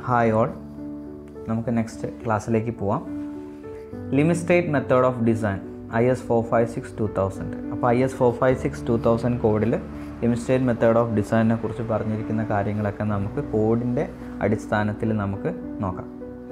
Hi all നമുക്ക് next ക്ലാസ്സിലേക്ക് പോവാം limit state method of design I S four five six two thousand അപ്പോൾ I S four five six two thousand കോഡിൽ limit state method of ഡിസൈനിനെ കുറിച്ച് പറഞ്ഞിരിക്കുന്ന കാര്യങ്ങളൊക്കെ നമുക്ക് കോഡിൻ്റെ അടിസ്ഥാനത്തിൽ നമുക്ക് നോക്കാം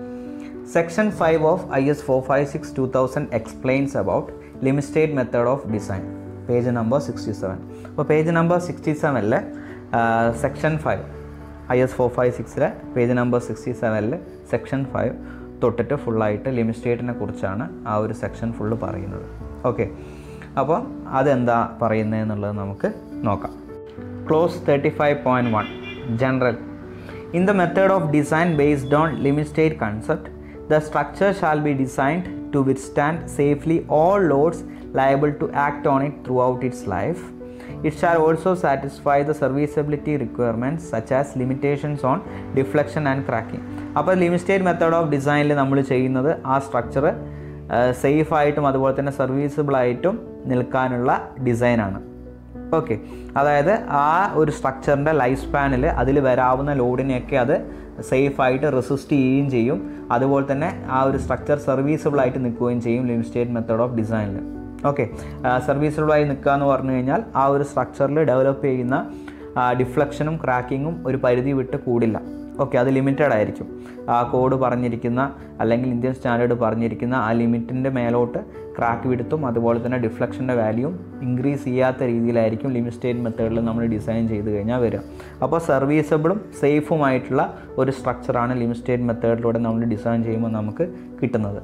section five of I S four five six two thousand explains about limit state method of design page number sixty seven അപ്പോൾ പേജ് നമ്പർ സിക്സ്റ്റി സെവനിൽ section five I S four five സിക്സിലെ പേജ് നമ്പർ സിക്സ്റ്റി സെവനിൽ section five തൊട്ടിട്ട് ഫുള്ളായിട്ട് ലിമിസ്റ്റേറ്റിനെ കുറിച്ചാണ് ആ ഒരു section full പറയുന്നത് ഓക്കെ അപ്പോൾ അതെന്താ പറയുന്നതെന്നുള്ളത് നമുക്ക് നോക്കാം clause thirty five point one general in the method of design based on limit state concept the structure shall be designed to withstand safely all loads liable to act on it throughout its life. It shall also satisfy the serviceability requirements such as limitations on deflection and cracking. അപ്പോൾ limit state method of ഡിസൈനിൽ നമ്മൾ ചെയ്യുന്നത് ആ structure സേഫായിട്ടും അതുപോലെ തന്നെ സർവീസബിളായിട്ടും നിൽക്കാനുള്ള ഡിസൈനാണ് okay അതായത് ആ ഒരു സ്ട്രക്ചറിൻ്റെ ലൈഫ് സ്പാനിൽ അതിൽ വരാവുന്ന ലോഡിനെയൊക്കെ അത് സേഫായിട്ട് റെസിസ്റ്റ് ചെയ്യുകയും ചെയ്യും അതുപോലെ തന്നെ ആ ഒരു സ്ട്രക്ചർ സർവീസബിളായിട്ട് നിൽക്കുകയും ചെയ്യും ലിമിസ്റ്റേറ്റ് മെത്തേഡ് ഓഫ് ഡിസൈനിൽ ഓക്കെ സർവീസബിളായി നിൽക്കുക എന്ന് പറഞ്ഞു കഴിഞ്ഞാൽ ആ ഒരു സ്ട്രക്ചറിൽ ഡെവലപ്പ് ചെയ്യുന്ന ഡിഫ്ലക്ഷനും ക്രാക്കിങ്ങും ഒരു പരിധി വിട്ട് കൂടില്ല ഓക്കെ അത് ലിമിറ്റഡ് ആയിരിക്കും ആ കോഡ് പറഞ്ഞിരിക്കുന്ന അല്ലെങ്കിൽ ഇന്ത്യൻ സ്റ്റാൻഡേർഡ് പറഞ്ഞിരിക്കുന്ന ആ ലിമിറ്റിൻ്റെ മേലോട്ട് ക്രാക്ക് വിടുത്തും അതുപോലെ തന്നെ ഡിഫ്ലക്ഷൻ്റെ വാല്യൂം ഇൻക്രീസ് ചെയ്യാത്ത രീതിയിലായിരിക്കും ലിമിസ്റ്റേറ്റ് മെത്തേഡിൽ നമ്മൾ ഡിസൈൻ ചെയ്ത് കഴിഞ്ഞാൽ വരിക അപ്പോൾ സർവീസബിളും സേഫുമായിട്ടുള്ള ഒരു സ്ട്രക്ചറാണ് ലിമിസ്റ്റേറ്റ് മെത്തേഡിലൂടെ നമ്മൾ ഡിസൈൻ ചെയ്യുമ്പോൾ നമുക്ക് കിട്ടുന്നത്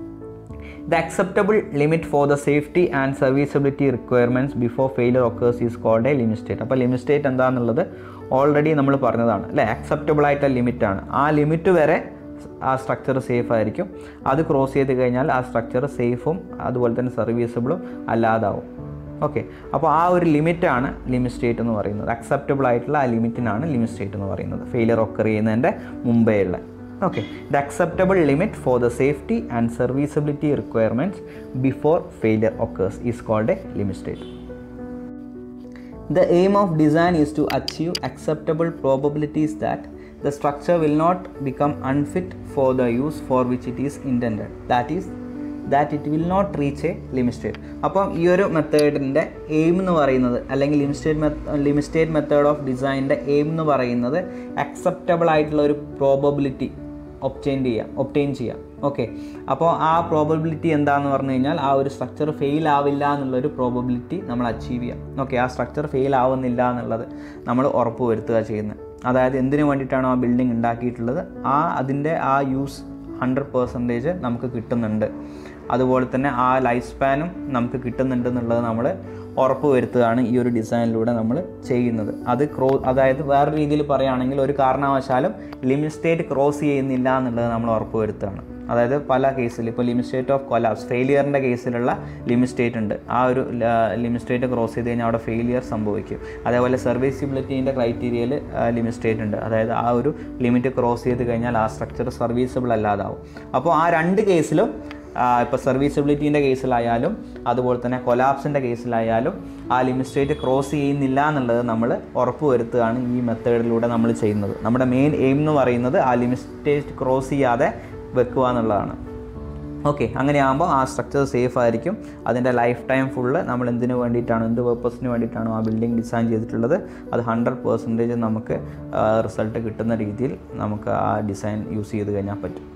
The acceptable limit for the safety and serviceability requirements before failure occurs is called a limit state. അപ്പോൾ ലിമിറ്റ് സ്റ്റേറ്റ് എന്താണെന്നുള്ളത് ഓൾറെഡി നമ്മൾ പറഞ്ഞതാണ് അല്ലേ അക്സെപ്റ്റബിൾ ആയിട്ടുള്ള ലിമിറ്റാണ് ആ ലിമിറ്റ് വരെ ആ സ്ട്രക്ചർ സേഫ് ആയിരിക്കും അത് ക്രോസ് ചെയ്ത് കഴിഞ്ഞാൽ ആ സ്ട്രക്ചർ സേഫും അതുപോലെ തന്നെ സർവീസബിളും അല്ലാതാവും ഓക്കെ അപ്പോൾ ആ ഒരു ലിമിറ്റാണ് ലിമിറ്റ് സ്റ്റേറ്റ് എന്ന് പറയുന്നത് അക്സെപ്റ്റബിൾ ആയിട്ടുള്ള ആ ലിമിറ്റിനാണ് ലിമിറ്റ് സ്റ്റേറ്റ് എന്ന് പറയുന്നത് ഫെയിലിയർ ഒക്കർ ചെയ്യുന്നതിൻ്റെ മുമ്പേ ഉള്ള okay the acceptable limit for the safety and serviceability requirements before failure occurs is called a limit state the aim of design is to achieve acceptable probabilities that the structure will not become unfit for the use for which it is intended that is that it will not reach a limit state അപ്പം ഈ ഒരു മെത്തേഡിൻ്റെ aim എന്ന് പറയുന്നത് അല്ലെങ്കിൽ limit state limit state method of ഡിസൈനിൻ്റെ aim എന്ന് പറയുന്നത് അക്സെപ്റ്റബിൾ ആയിട്ടുള്ള ഒരു പ്രോബബിലിറ്റി ഒപ്റ്റെയിൻ ചെയ്യാം ഒപ്റ്റെയിൻ ചെയ്യാം ഓക്കെ അപ്പോൾ ആ പ്രോബബിലിറ്റി എന്താണെന്ന് പറഞ്ഞു കഴിഞ്ഞാൽ ആ ഒരു സ്ട്രക്ചർ ഫെയിൽ ആവില്ല എന്നുള്ളൊരു പ്രോബബിലിറ്റി നമ്മൾ അച്ചീവ് ചെയ്യാം ഓക്കെ ആ സ്ട്രക്ചർ ഫെയിൽ ആവുന്നില്ല എന്നുള്ളത് നമ്മൾ ഉറപ്പ് വരുത്തുക ചെയ്യുന്നത് അതായത് എന്തിനു വേണ്ടിയിട്ടാണോ ആ ബിൽഡിംഗ് ഉണ്ടാക്കിയിട്ടുള്ളത് ആ അതിൻ്റെ ആ യൂസ് ഹൺഡ്രഡ് പേഴ്സൻറ്റേജ് നമുക്ക് കിട്ടുന്നുണ്ട് അതുപോലെ തന്നെ ആ ലൈഫ് സ്പാനും നമുക്ക് കിട്ടുന്നുണ്ട് എന്നുള്ളത് നമ്മൾ ഉറപ്പ് വരുത്തുകയാണ് ഈ ഒരു ഡിസൈനിലൂടെ നമ്മൾ ചെയ്യുന്നത് അത് ക്രോ അതായത് വേറെ രീതിയിൽ പറയുകയാണെങ്കിൽ ഒരു കാരണവശാലും ലിമിറ്റ് സ്റ്റേറ്റ് ക്രോസ് ചെയ്യുന്നില്ല എന്നുള്ളത് നമ്മൾ ഉറപ്പ് വരുത്തുകയാണ് അതായത് പല കേസിൽ ഇപ്പോൾ ലിമിറ്റ് സ്റ്റേറ്റ് ഓഫ് കൊലാപ്സ് ഫെയിലിയറിൻ്റെ കേസിലുള്ള ലിമിറ്റ് സ്റ്റേറ്റ് ഉണ്ട് ആ ഒരു ലിമിറ്റ് സ്റ്റേറ്റ് ക്രോസ് ചെയ്ത് കഴിഞ്ഞാൽ അവിടെ ഫെയിലിയർ സംഭവിക്കും അതേപോലെ സർവീസിബിലിറ്റീൻ്റെ ക്രൈറ്റീരിയയിൽ ലിമിറ്റ് സ്റ്റേറ്റ് ഉണ്ട് അതായത് ആ ഒരു ലിമിറ്റ് ക്രോസ് ചെയ്ത് കഴിഞ്ഞാൽ ആ സ്ട്രക്ചർ സർവീസബിൾ അല്ലാതാവും അപ്പോൾ ആ രണ്ട് കേസിലും ഇപ്പോൾ സർവീസബിലിറ്റീൻ്റെ കേസിലായാലും അതുപോലെ തന്നെ കൊലാപ്സിൻ്റെ കേസിലായാലും ആ ലിമിറ്റ് സ്റ്റേറ്റ് ക്രോസ് ചെയ്യുന്നില്ല എന്നുള്ളത് നമ്മൾ ഉറപ്പ് വരുത്തുകയാണ് ഈ മെത്തേഡിലൂടെ നമ്മൾ ചെയ്യുന്നത് നമ്മുടെ മെയിൻ എയിം എന്ന് പറയുന്നത് ആ ലിമിറ്റ് സ്റ്റേറ്റ് ക്രോസ് ചെയ്യാതെ വെക്കുക എന്നുള്ളതാണ് ഓക്കെ അങ്ങനെയാകുമ്പോൾ ആ സ്ട്രക്ചർ സേഫ് ആയിരിക്കും അതിൻ്റെ ലൈഫ് ടൈം ഫുള്ള് നമ്മൾ എന്തിനു വേണ്ടിയിട്ടാണ് എന്ത് പേർപ്പസിന് വേണ്ടിയിട്ടാണോ ആ ബിൽഡിംഗ് ഡിസൈൻ ചെയ്തിട്ടുള്ളത് അത് ഹൺഡ്രഡ് പെർസെൻറ്റേജ് നമുക്ക് റിസൾട്ട് കിട്ടുന്ന രീതിയിൽ നമുക്ക് ആ ഡിസൈൻ യൂസ് ചെയ്ത് കഴിഞ്ഞാൽ പറ്റും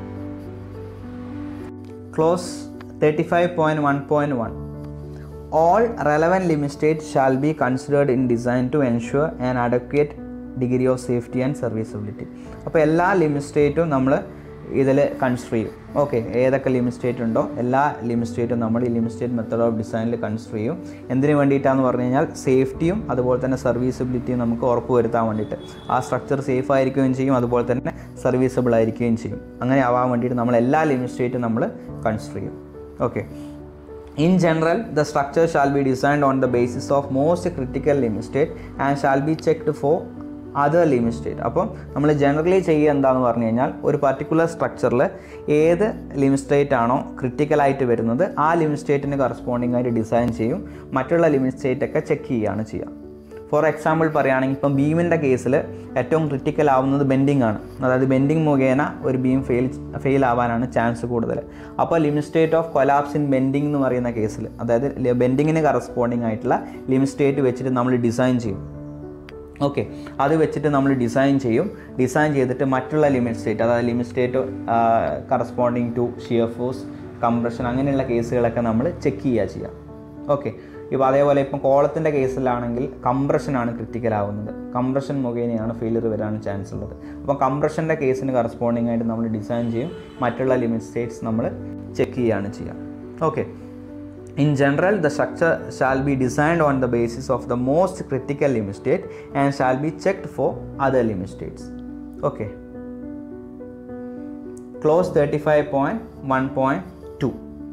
clause thirty five point one point one all relevant limit state shall be considered in design to ensure an adequate degree of safety and serviceability അപ്പോൾ എല്ലാ ലിമിറ്റ് സ്റ്റേറ്റും നമ്മൾ ഇതിൽ കൺസിഡർ ചെയ്യും ഓക്കെ ഏതൊക്കെ ലിമിറ്റ് സ്റ്റേറ്റ് ഉണ്ടോ എല്ലാ ലിമിറ്റ് സ്റ്റേറ്റും നമ്മൾ ഈ ലിമിറ്റ് സ്റ്റേറ്റ് മെത്തേഡ് ഓഫ് ഡിസൈനിൽ കൺസിഡർ ചെയ്യും എന്തിനു വേണ്ടിയിട്ടാണെന്ന് പറഞ്ഞു കഴിഞ്ഞാൽ സേഫ്റ്റിയും അതുപോലെ തന്നെ സർവീസബിലിറ്റിയും നമുക്ക് ഉറപ്പ് വരുത്താൻ വേണ്ടിയിട്ട് ആ സ്ട്രക്ചർ സേഫ് ആയിരിക്കുകയും ചെയ്യും അതുപോലെ തന്നെ സർവീസബിൾ ആയിരിക്കുകയും ചെയ്യും അങ്ങനെ ആവാൻ വേണ്ടിയിട്ട് നമ്മൾ എല്ലാ ലിമിറ്റ് സ്റ്റേറ്റും നമ്മൾ കൺസിഡർ ചെയ്യും okay In general, the structure shall be designed on the basis of most critical limit state and shall be checked for other limit state അപ്പം നമ്മൾ ജനറലി ചെയ്യുക എന്താണെന്ന് പറഞ്ഞു കഴിഞ്ഞാൽ ഒരു പർട്ടിക്കുലർ സ്ട്രക്ചറിൽ ഏത് ലിമിറ്റ് സ്റ്റേറ്റ് ആണോ ക്രിട്ടിക്കലായിട്ട് വരുന്നത് ആ ലിമിറ്റ് സ്റ്റേറ്റിന് കറസ്പോണ്ടിങ് ആയിട്ട് ഡിസൈൻ ചെയ്യും മറ്റുള്ള ലിമിറ്റ് സ്റ്റേറ്റ് ഒക്കെ ചെക്ക് ചെയ്യുകയാണ് ചെയ്യുക ഫോർ എക്സാമ്പിൾ പറയുകയാണെങ്കിൽ ഇപ്പം ബീമിൻ്റെ കേസിൽ ഏറ്റവും ക്രിട്ടിക്കൽ ആവുന്നത് ബെൻഡിങ് ആണ് അതായത് ബെൻഡിങ് മുഖേന ഒരു ബീം ഫെയിൽ ഫെയിൽ ആവാനാണ് ചാൻസ് കൂടുതൽ അപ്പോൾ limit state of collapse in bending എന്ന് പറയുന്ന കേസിൽ അതായത് ബെൻഡിങ്ങിന് കറസ്പോണ്ടിങ് ആയിട്ടുള്ള ലിമിറ്റ് സ്റ്റേറ്റ് വെച്ചിട്ട് നമ്മൾ ഡിസൈൻ ചെയ്യും ഓക്കെ അത് വെച്ചിട്ട് നമ്മൾ ഡിസൈൻ ചെയ്യും ഡിസൈൻ ചെയ്തിട്ട് മറ്റുള്ള ലിമിറ്റ് സ്റ്റേറ്റ് അതായത് limit state corresponding to shear force compression അങ്ങനെയുള്ള കേസുകളൊക്കെ നമ്മൾ ചെക്ക് ചെയ്യുക ചെയ്യാം ഓക്കെ ഇപ്പോൾ അതേപോലെ ഇപ്പം കോളത്തിൻ്റെ കേസിലാണെങ്കിൽ കംപ്രഷനാണ് ക്രിട്ടിക്കൽ ആവുന്നത് കംപ്രഷൻ മുഖേനയാണ് ഫെയിലിയർ വരാൻ ചാൻസ് ഉള്ളത് അപ്പോൾ കംപ്രഷൻ്റെ കേസിന് കറസ്പോണ്ടിങ് ആയിട്ട് നമ്മൾ ഡിസൈൻ ചെയ്യും മറ്റുള്ള ലിമിറ്റ് സ്റ്റേറ്റ്സ് നമ്മൾ ചെക്ക് ചെയ്യുകയാണ് ചെയ്യുക okay In general, the structure shall be designed on the basis of the most critical limit state and shall be checked for other limit states. Okay. Clause 35.1.2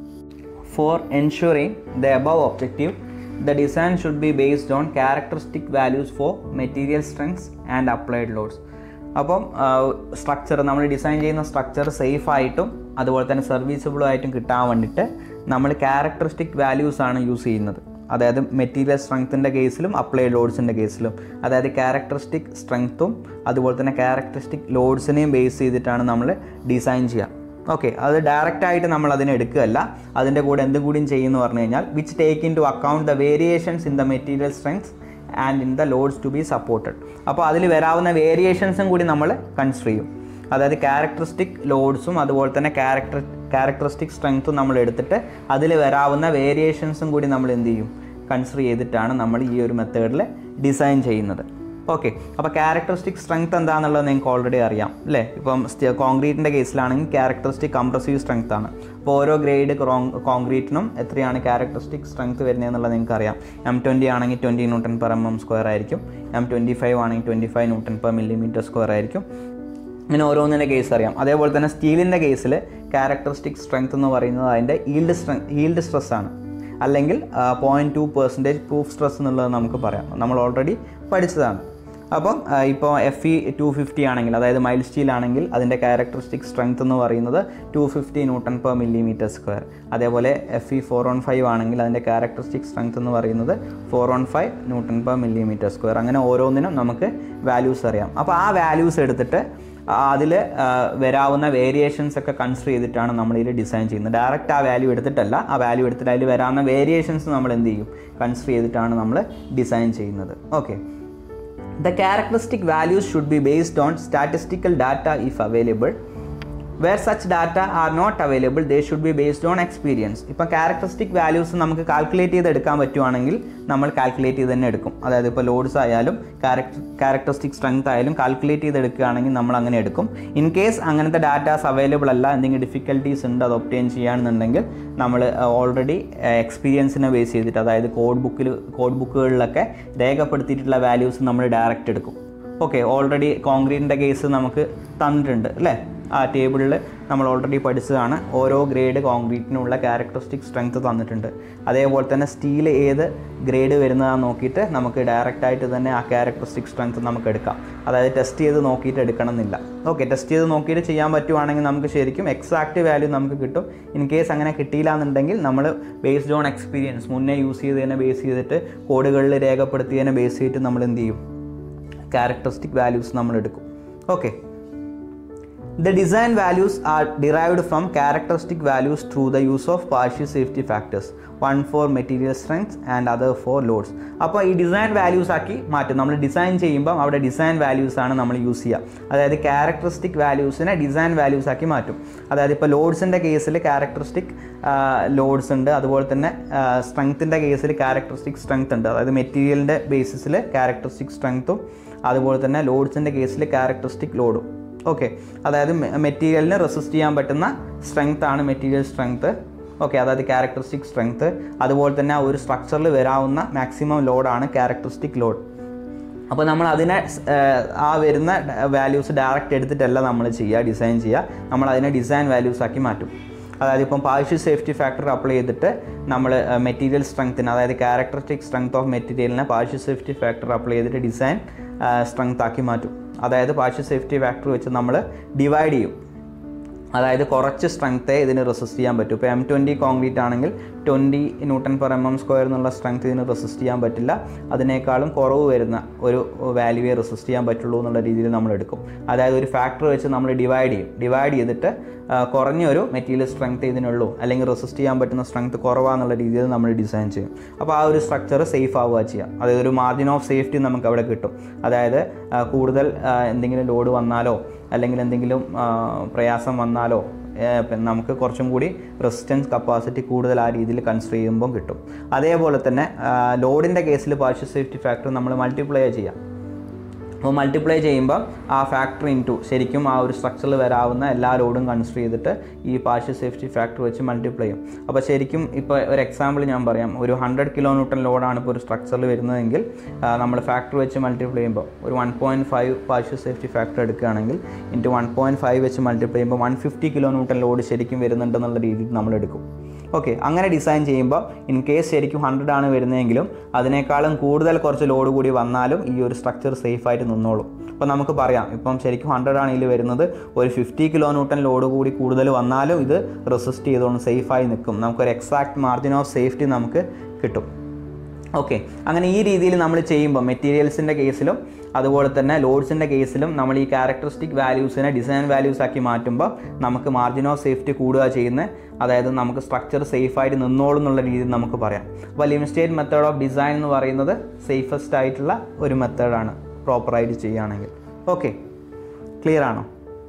For ensuring the above objective, the design should be based on characteristic values for material strengths and applied loads. അപ്പം structure നമ്മൾ design ചെയ്യുന്ന structure safe ആയിട്ടും അതുപോലെ തന്നെ സർവീസബിളും ആയിട്ടും കിട്ടാൻ വേണ്ടിയിട്ട് നമ്മൾ ക്യാരക്ടറിസ്റ്റിക് വാല്യൂസ് ആണ് യൂസ് ചെയ്യുന്നത് അതായത് മെറ്റീരിയൽ സ്ട്രെങ്ത്തിൻ്റെ കേസിലും അപ്ലൈഡ് ലോഡ്സിൻ്റെ കേസിലും അതായത് ക്യാരക്ടറിസ്റ്റിക് സ്ട്രെങ്ത്തും അതുപോലെ തന്നെ ക്യാരക്ടറിസ്റ്റിക് ലോഡ്സിനെയും ബേസ് ചെയ്തിട്ടാണ് നമ്മൾ ഡിസൈൻ ചെയ്യുക ഓക്കെ അത് ഡയറക്റ്റ് ആയിട്ട് നമ്മൾ അതിനെ എടുക്കുകയല്ല അതിൻ്റെ കൂടെ എന്തും കൂടിയും ചെയ്യുമെന്ന് പറഞ്ഞു കഴിഞ്ഞാൽ which take into account the variations in the material strengths and in the loads to be supported അപ്പോൾ അതിൽ വരാവുന്ന വേരിയേഷൻസും കൂടി നമ്മൾ കൺസിഡർ ചെയ്യും അതായത് ക്യാരക്ടറിസ്റ്റിക് ലോഡ്സും അതുപോലെ തന്നെ ക്യാരക്ടർ ക്യാരക്ടറിസ്റ്റിക് സ്ട്രെങ്ത്തും നമ്മൾ എടുത്തിട്ട് അതിൽ വരാവുന്ന വേരിയേഷൻസും കൂടി നമ്മൾ എന്ത് ചെയ്യും കൺസിഡർ ചെയ്തിട്ടാണ് നമ്മൾ ഈ ഒരു മെത്തേഡിൽ ഡിസൈൻ ചെയ്യുന്നത് ഓക്കെ അപ്പോൾ ക്യാരക്ടറിസ്റ്റിക് സ്ട്രെങ്ത് എന്താണെന്നുള്ളത് നിങ്ങൾക്ക് ഓൾറെഡി അറിയാം അല്ലേ ഇപ്പം കോൺക്രീറ്റിൻ്റെ കേസിലാണെങ്കിൽ ക്യാരക്ടറിസ്റ്റിക് കംപ്രസീവ് സ്ട്രെങ്ത് ആണ് അപ്പോൾ ഓരോ ഗ്രേഡ് കോൺക്രീറ്റിനും എത്രയാണ് ക്യാരക്ടറിസ്റ്റിക് സ്ട്രെങ്ത് വരുന്നത് എന്നുള്ളത് നിങ്ങൾക്ക് അറിയാം എം ട്വൻറ്റി ആണെങ്കിൽ twenty newton per M M square ആയിരിക്കും എം ട്വൻറ്റി ഫൈവ് ആണെങ്കിൽ twenty five newton per millimetre square ആയിരിക്കും ഇങ്ങനെ ഓരോന്നിൻ്റെ കേസ് അറിയാം അതേപോലെ തന്നെ സ്റ്റീലിൻ്റെ കേസിൽ ക്യാരക്ടറിസ്റ്റിക് സ്ട്രെങ്ത് എന്ന് പറയുന്നത് അതിൻ്റെ ഈൽഡ് സ്ട്രെങ് ഈൽഡ് സ്ട്രെസ് ആണ് അല്ലെങ്കിൽ point two percentage proof stress എന്നുള്ളത് നമുക്ക് പറയാം നമ്മൾ ഓൾറെഡി പഠിച്ചതാണ് അപ്പം ഇപ്പോൾ എഫ് ഇ ടു ഫിഫ്റ്റി ആണെങ്കിൽ അതായത് മൈൽ സ്റ്റീൽ ആണെങ്കിൽ അതിൻ്റെ ക്യാരക്ടറിസ്റ്റിക് സ്ട്രെങ്ത് എന്ന് പറയുന്നത് two fifty newton per millimetre square അതേപോലെ F E four one five ആണെങ്കിൽ അതിൻ്റെ ക്യാരക്ടറിസ്റ്റിക് സ്ട്രെങ്ത് എന്ന് പറയുന്നത് four one five newton per millimetre square അങ്ങനെ ഓരോന്നിനും നമുക്ക് വാല്യൂസ് അറിയാം അപ്പോൾ ആ വാല്യൂസ് എടുത്തിട്ട് അതിൽ വരാവുന്ന വേരിയേഷൻസ് ഒക്കെ കൺസിഡർ ചെയ്തിട്ടാണ് നമ്മൾ ഇതിൽ ഡിസൈൻ ചെയ്യുന്നത് ഡയറക്റ്റ് ആ വാല്യൂ എടുത്തിട്ടല്ല ആ വാല്യൂ എടുത്തിട്ട് അതിൽ വരാവുന്ന വേരിയേഷൻസ് നമ്മൾ എന്ത് ചെയ്യും കൺസിഡർ ചെയ്തിട്ടാണ് നമ്മൾ ഡിസൈൻ ചെയ്യുന്നത് okay The characteristic values should be based on statistical data if available. Where such data are not available, they should be based on experience. ഇപ്പം ക്യാരക്ടറിസ്റ്റിക് വാല്യൂസ് നമുക്ക് കാൽക്കുലേറ്റ് ചെയ്ത് എടുക്കാൻ പറ്റുവാണെങ്കിൽ നമ്മൾ കാൽക്കുലേറ്റ് ചെയ്ത് തന്നെ എടുക്കും അതായത് ഇപ്പോൾ ലോഡ്സ് ആയാലും ക്യാരക്ടർ ക്യാരക്ടറിസ്റ്റിക് സ്ട്രെങ്ത് ആയാലും കാൽക്കുലേറ്റ് ചെയ്ത് എടുക്കുകയാണെങ്കിൽ നമ്മൾ അങ്ങനെ എടുക്കും ഇൻ കേസ് അങ്ങനത്തെ ഡാറ്റാസ് അവൈലബിൾ അല്ല എന്തെങ്കിലും ഡിഫിക്കൽട്ടീസ് ഉണ്ട് അത് ഒപ്റ്റെയിൻ ചെയ്യുകയാണെന്നുണ്ടെങ്കിൽ നമ്മൾ ഓൾറെഡി എക്സ്പീരിയൻസിനെ ബേസ് ചെയ്തിട്ട് അതായത് കോഡ് ബുക്കിൽ കോഡ് ബുക്കുകളിലൊക്കെ രേഖപ്പെടുത്തിയിട്ടുള്ള വാല്യൂസ് നമ്മൾ ഡയറക്റ്റ് എടുക്കും ഓക്കെ ഓൾറെഡി കോൺക്രീറ്റിൻ്റെ കേസ് നമുക്ക് തന്നിട്ടുണ്ട് അല്ലേ ആ ടേബിളിൽ നമ്മൾ ഓൾറെഡി പഠിച്ചതാണ് ഓരോ ഗ്രേഡ് കോൺക്രീറ്റിനുള്ള ക്യാരക്ടറിസ്റ്റിക് സ്ട്രെങ്ത് തന്നിട്ടുണ്ട് അതേപോലെ തന്നെ സ്റ്റീൽ ഏത് ഗ്രേഡ് വരുന്നതാണെന്ന് നോക്കിയിട്ട് നമുക്ക് ഡയറക്റ്റ് ആയിട്ട് തന്നെ ആ ക്യാരക്ടറിസ്റ്റിക് സ്ട്രെങ്ത് നമുക്ക് എടുക്കാം അതായത് ടെസ്റ്റ് ചെയ്ത് നോക്കിയിട്ട് എടുക്കണം എന്നില്ല ഓക്കെ ടെസ്റ്റ് ചെയ്ത് നോക്കിയിട്ട് ചെയ്യാൻ പറ്റുവാണെങ്കിൽ നമുക്ക് ശരിക്കും എക്സാക്റ്റ് വാല്യൂ നമുക്ക് കിട്ടും ഇൻ കേസ് അങ്ങനെ കിട്ടിയില്ല എന്നുണ്ടെങ്കിൽ നമ്മൾ ബേസ്ഡ് ഓൺ എക്സ്പീരിയൻസ് മുന്നേ യൂസ് ചെയ്തതിനെ ബേസ് ചെയ്തിട്ട് കോഡുകളിൽ രേഖപ്പെടുത്തിയതിനെ ബേസ് ചെയ്തിട്ട് നമ്മൾ എന്ത് ചെയ്യും ക്യാരക്ടറിസ്റ്റിക് വാല്യൂസ് നമ്മൾ എടുക്കും okay The design values are derived from characteristic values through the use of partial safety factors, one for material strength and other for loads. അപ്പോൾ ഈ ഡിസൈൻ വാല്യൂസ് ആക്കി മാറ്റും നമ്മൾ ഡിസൈൻ ചെയ്യുമ്പോൾ അവിടെ ഡിസൈൻ വാല്യൂസ് ആണ് നമ്മൾ യൂസ് ചെയ്യുക അതായത് ക്യാരക്ടറിസ്റ്റിക് വാല്യൂസിനെ ഡിസൈൻ വാല്യൂസ് ആക്കി മാറ്റും അതായത് ഇപ്പോൾ ലോഡ്സിൻ്റെ കേസിൽ ക്യാരക്ടറിസ്റ്റിക് ലോഡ്സ് ഉണ്ട് അതുപോലെ തന്നെ സ്ട്രെങ്ത്തിൻ്റെ കേസിൽ ക്യാരക്ടറിസ്റ്റിക് സ്ട്രെങ്ത് ഉണ്ട് അതായത് മെറ്റീരിയലിൻ്റെ ബേസിസിൽ ക്യാരക്ടറിസ്റ്റിക് സ്ട്രെങ്ത്തും അതുപോലെ തന്നെ ലോഡ്സിൻ്റെ കേസിൽ ക്യാരക്ടറിസ്റ്റിക് ലോഡും ഓക്കെ അതായത് മെറ്റീരിയലിന് റെസിസ്റ്റ് ചെയ്യാൻ പറ്റുന്ന സ്ട്രെങ്ത് ആണ് മെറ്റീരിയൽ സ്ട്രെങ്ത് ഓക്കെ അതായത് ക്യാരക്ടറിസ്റ്റിക് സ്ട്രെങ്ത് അതുപോലെ തന്നെ ആ ഒരു സ്ട്രക്ചറിൽ വരാവുന്ന മാക്സിമം ലോഡാണ് ക്യാരക്ടറിസ്റ്റിക് ലോഡ് അപ്പോൾ നമ്മൾ അതിനെ ആ വരുന്ന വാല്യൂസ് ഡയറക്റ്റ് എടുത്തിട്ടല്ല നമ്മൾ ചെയ്യുക ഡിസൈൻ ചെയ്യുക നമ്മൾ അതിനെ ഡിസൈൻ വാല്യൂസ് ആക്കി മാറ്റും അതായത് ഇപ്പം പാർഷ്യൽ സേഫ്റ്റി ഫാക്ടർ അപ്ലൈ ചെയ്തിട്ട് നമ്മൾ മെറ്റീരിയൽ സ്ട്രെങ്ത്തിന് അതായത് ക്യാരക്ടറിസ്റ്റിക് സ്ട്രെങ്ത് ഓഫ് മെറ്റീരിയലിനെ പാർഷ്യൽ സേഫ്റ്റി ഫാക്ടർ അപ്ലൈ ചെയ്തിട്ട് ഡിസൈൻ സ്ട്രെങ്ത് ആക്കി മാറ്റും അതായത് പാർഷ്യൽ സേഫ്റ്റി ഫാക്ടർ വെച്ച് നമ്മൾ ഡിവൈഡ് ചെയ്യും അതായത് കുറച്ച് സ്ട്രെങ്ത്തേ ഇതിന് റെസിസ്റ്റ് ചെയ്യാൻ പറ്റും ഇപ്പോൾ എം ട്വൻറ്റി കോൺക്രീറ്റ് ആണെങ്കിൽ twenty newton per M M square എന്നുള്ള സ്ട്രെങ്ത് ഇതിന് റെസിസ്റ്റ് ചെയ്യാൻ പറ്റില്ല അതിനേക്കാളും കുറവ് വരുന്ന ഒരു വാല്യൂവേ റെസിസ്റ്റ് ചെയ്യാൻ പറ്റുള്ളൂ എന്നുള്ള രീതിയിൽ നമ്മൾ എടുക്കും അതായത് ഒരു ഫാക്ടർ വെച്ച് നമ്മൾ ഡിവൈഡ് ചെയ്യും ഡിവൈഡ് ചെയ്തിട്ട് ആ, കുറഞ്ഞൊരു മെറ്റീരിയൽ സ്ട്രെങ്ത് ഇതിനുള്ളൂ അല്ലെങ്കിൽ റെസിസ്റ്റ് ചെയ്യാൻ പറ്റുന്ന സ്ട്രെങ്ത് കുറവാന്നുള്ള രീതിയിൽ നമ്മൾ ഡിസൈൻ ചെയ്യും അപ്പോൾ ആ ഒരു സ്ട്രക്ചർ സേഫ് ആവുക ചെയ്യാം അതായത് ഒരു മാർജിൻ ഓഫ് സേഫ്റ്റി നമുക്ക് അവിടെ കിട്ടും അതായത് ആ, കൂടുതൽ ആ, എന്തെങ്കിലും ലോഡ് വന്നാലോ അല്ലെങ്കിൽ എന്തെങ്കിലും ആ, പ്രയാസം വന്നാലോ ഏ, പിന്നെ നമുക്ക് കുറച്ചും കൂടി റെസിസ്റ്റൻസ് കപ്പാസിറ്റി കൂടുതൽ ആ രീതിയിൽ കൺസിഡർ ചെയ്യുമ്പോൾ കിട്ടും അതേപോലെ തന്നെ ലോഡിൻ്റെ കേസിൽ പാർഷ്യൽ സേഫ്റ്റി ഫാക്ടർ നമ്മൾ മൾട്ടിപ്ലൈ ചെയ്യാം അപ്പോൾ മൾട്ടിപ്ലൈ ചെയ്യുമ്പോൾ ആ ഫാക്ടർ ഇൻറ്റു ശരിക്കും ആ ഒരു സ്ട്രക്ചറിൽ വരാവുന്ന എല്ലാ ലോഡും കൺസിഡർ ചെയ്തിട്ട് ഈ പാർഷ്യൽ സേഫ്റ്റി ഫാക്ടർ വെച്ച് മൾട്ടിപ്ലൈ ചെയ്യും അപ്പോൾ ശരിക്കും ഇപ്പോൾ ഒരു എക്സാമ്പിൾ ഞാൻ പറയാം ഒരു ഹൺഡ്രഡ് കിലോ ന്യൂട്ടൺ ലോഡാണ് ഇപ്പോൾ ഒരു സ്ട്രക്ചറിൽ വരുന്നതെങ്കിൽ നമ്മൾ ഫാക്ടർ വെച്ച് മൾട്ടിപ്ലൈ ചെയ്യുമ്പോൾ ഒരു one point five partial safety factor എടുക്കുകയാണെങ്കിൽ ഇൻറ്റു വൺ പോയിൻറ്റ് ഫൈവ് വെച്ച് മൾട്ടിപ്ലൈ ചെയ്യുമ്പോൾ one fifty kilo newton load ശരിക്കും വരുന്നുണ്ടെന്നുള്ള രീതിയിൽ നമ്മൾ എടുക്കും ഓക്കെ അങ്ങനെ ഡിസൈൻ ചെയ്യുമ്പോൾ ഇൻ കേസ് ശരിക്കും ഹൺഡ്രഡ് ആണ് വരുന്നതെങ്കിലും അതിനേക്കാളും കൂടുതൽ കുറച്ച് ലോഡ് കൂടി വന്നാലും ഈ ഒരു സ്ട്രക്ചർ സേഫായിട്ട് നിന്നോളും അപ്പോൾ നമുക്ക് പറയാം ഇപ്പം ശരിക്കും ഹൺഡ്രഡ് ആണ് ഇതിൽ വരുന്നത് ഒരു ഫിഫ്റ്റി കിലോ ന്യൂട്ടൺ ലോഡ് കൂടി കൂടുതൽ വന്നാലും ഇത് റെസിസ്റ്റ് ചെയ്തുകൊണ്ട് സേഫായി നിൽക്കും നമുക്കൊരു എക്സാക്ട് മാർജിൻ ഓഫ് സേഫ്റ്റി നമുക്ക് കിട്ടും ഓക്കെ അങ്ങനെ ഈ രീതിയിൽ നമ്മൾ ചെയ്യുമ്പോൾ മെറ്റീരിയൽസിൻ്റെ കേസിലും അതുപോലെ തന്നെ ലോഡ്സിൻ്റെ കേസിലും നമ്മൾ ഈ ക്യാരക്ടറിസ്റ്റിക് വാല്യൂസിനെ ഡിസൈൻ വാല്യൂസ് ആക്കി മാറ്റുമ്പോൾ നമുക്ക് മാർജിൻ ഓഫ് സേഫ്റ്റി കൂടുക ചെയ്യുന്നത് അതായത് നമുക്ക് സ്ട്രക്ചർ സേഫായിട്ട് നിന്നോളും എന്നുള്ള രീതിയിൽ നമുക്ക് പറയാം അപ്പോൾ ലിമിസ്റ്റേറ്റ് മെത്തേഡ് ഓഫ് ഡിസൈൻ എന്ന് പറയുന്നത് സേഫസ്റ്റ് ആയിട്ടുള്ള ഒരു മെത്തേഡാണ് പ്രോപ്പറായിട്ട് ചെയ്യുകയാണെങ്കിൽ ഓക്കെ ക്ലിയർ ആണോ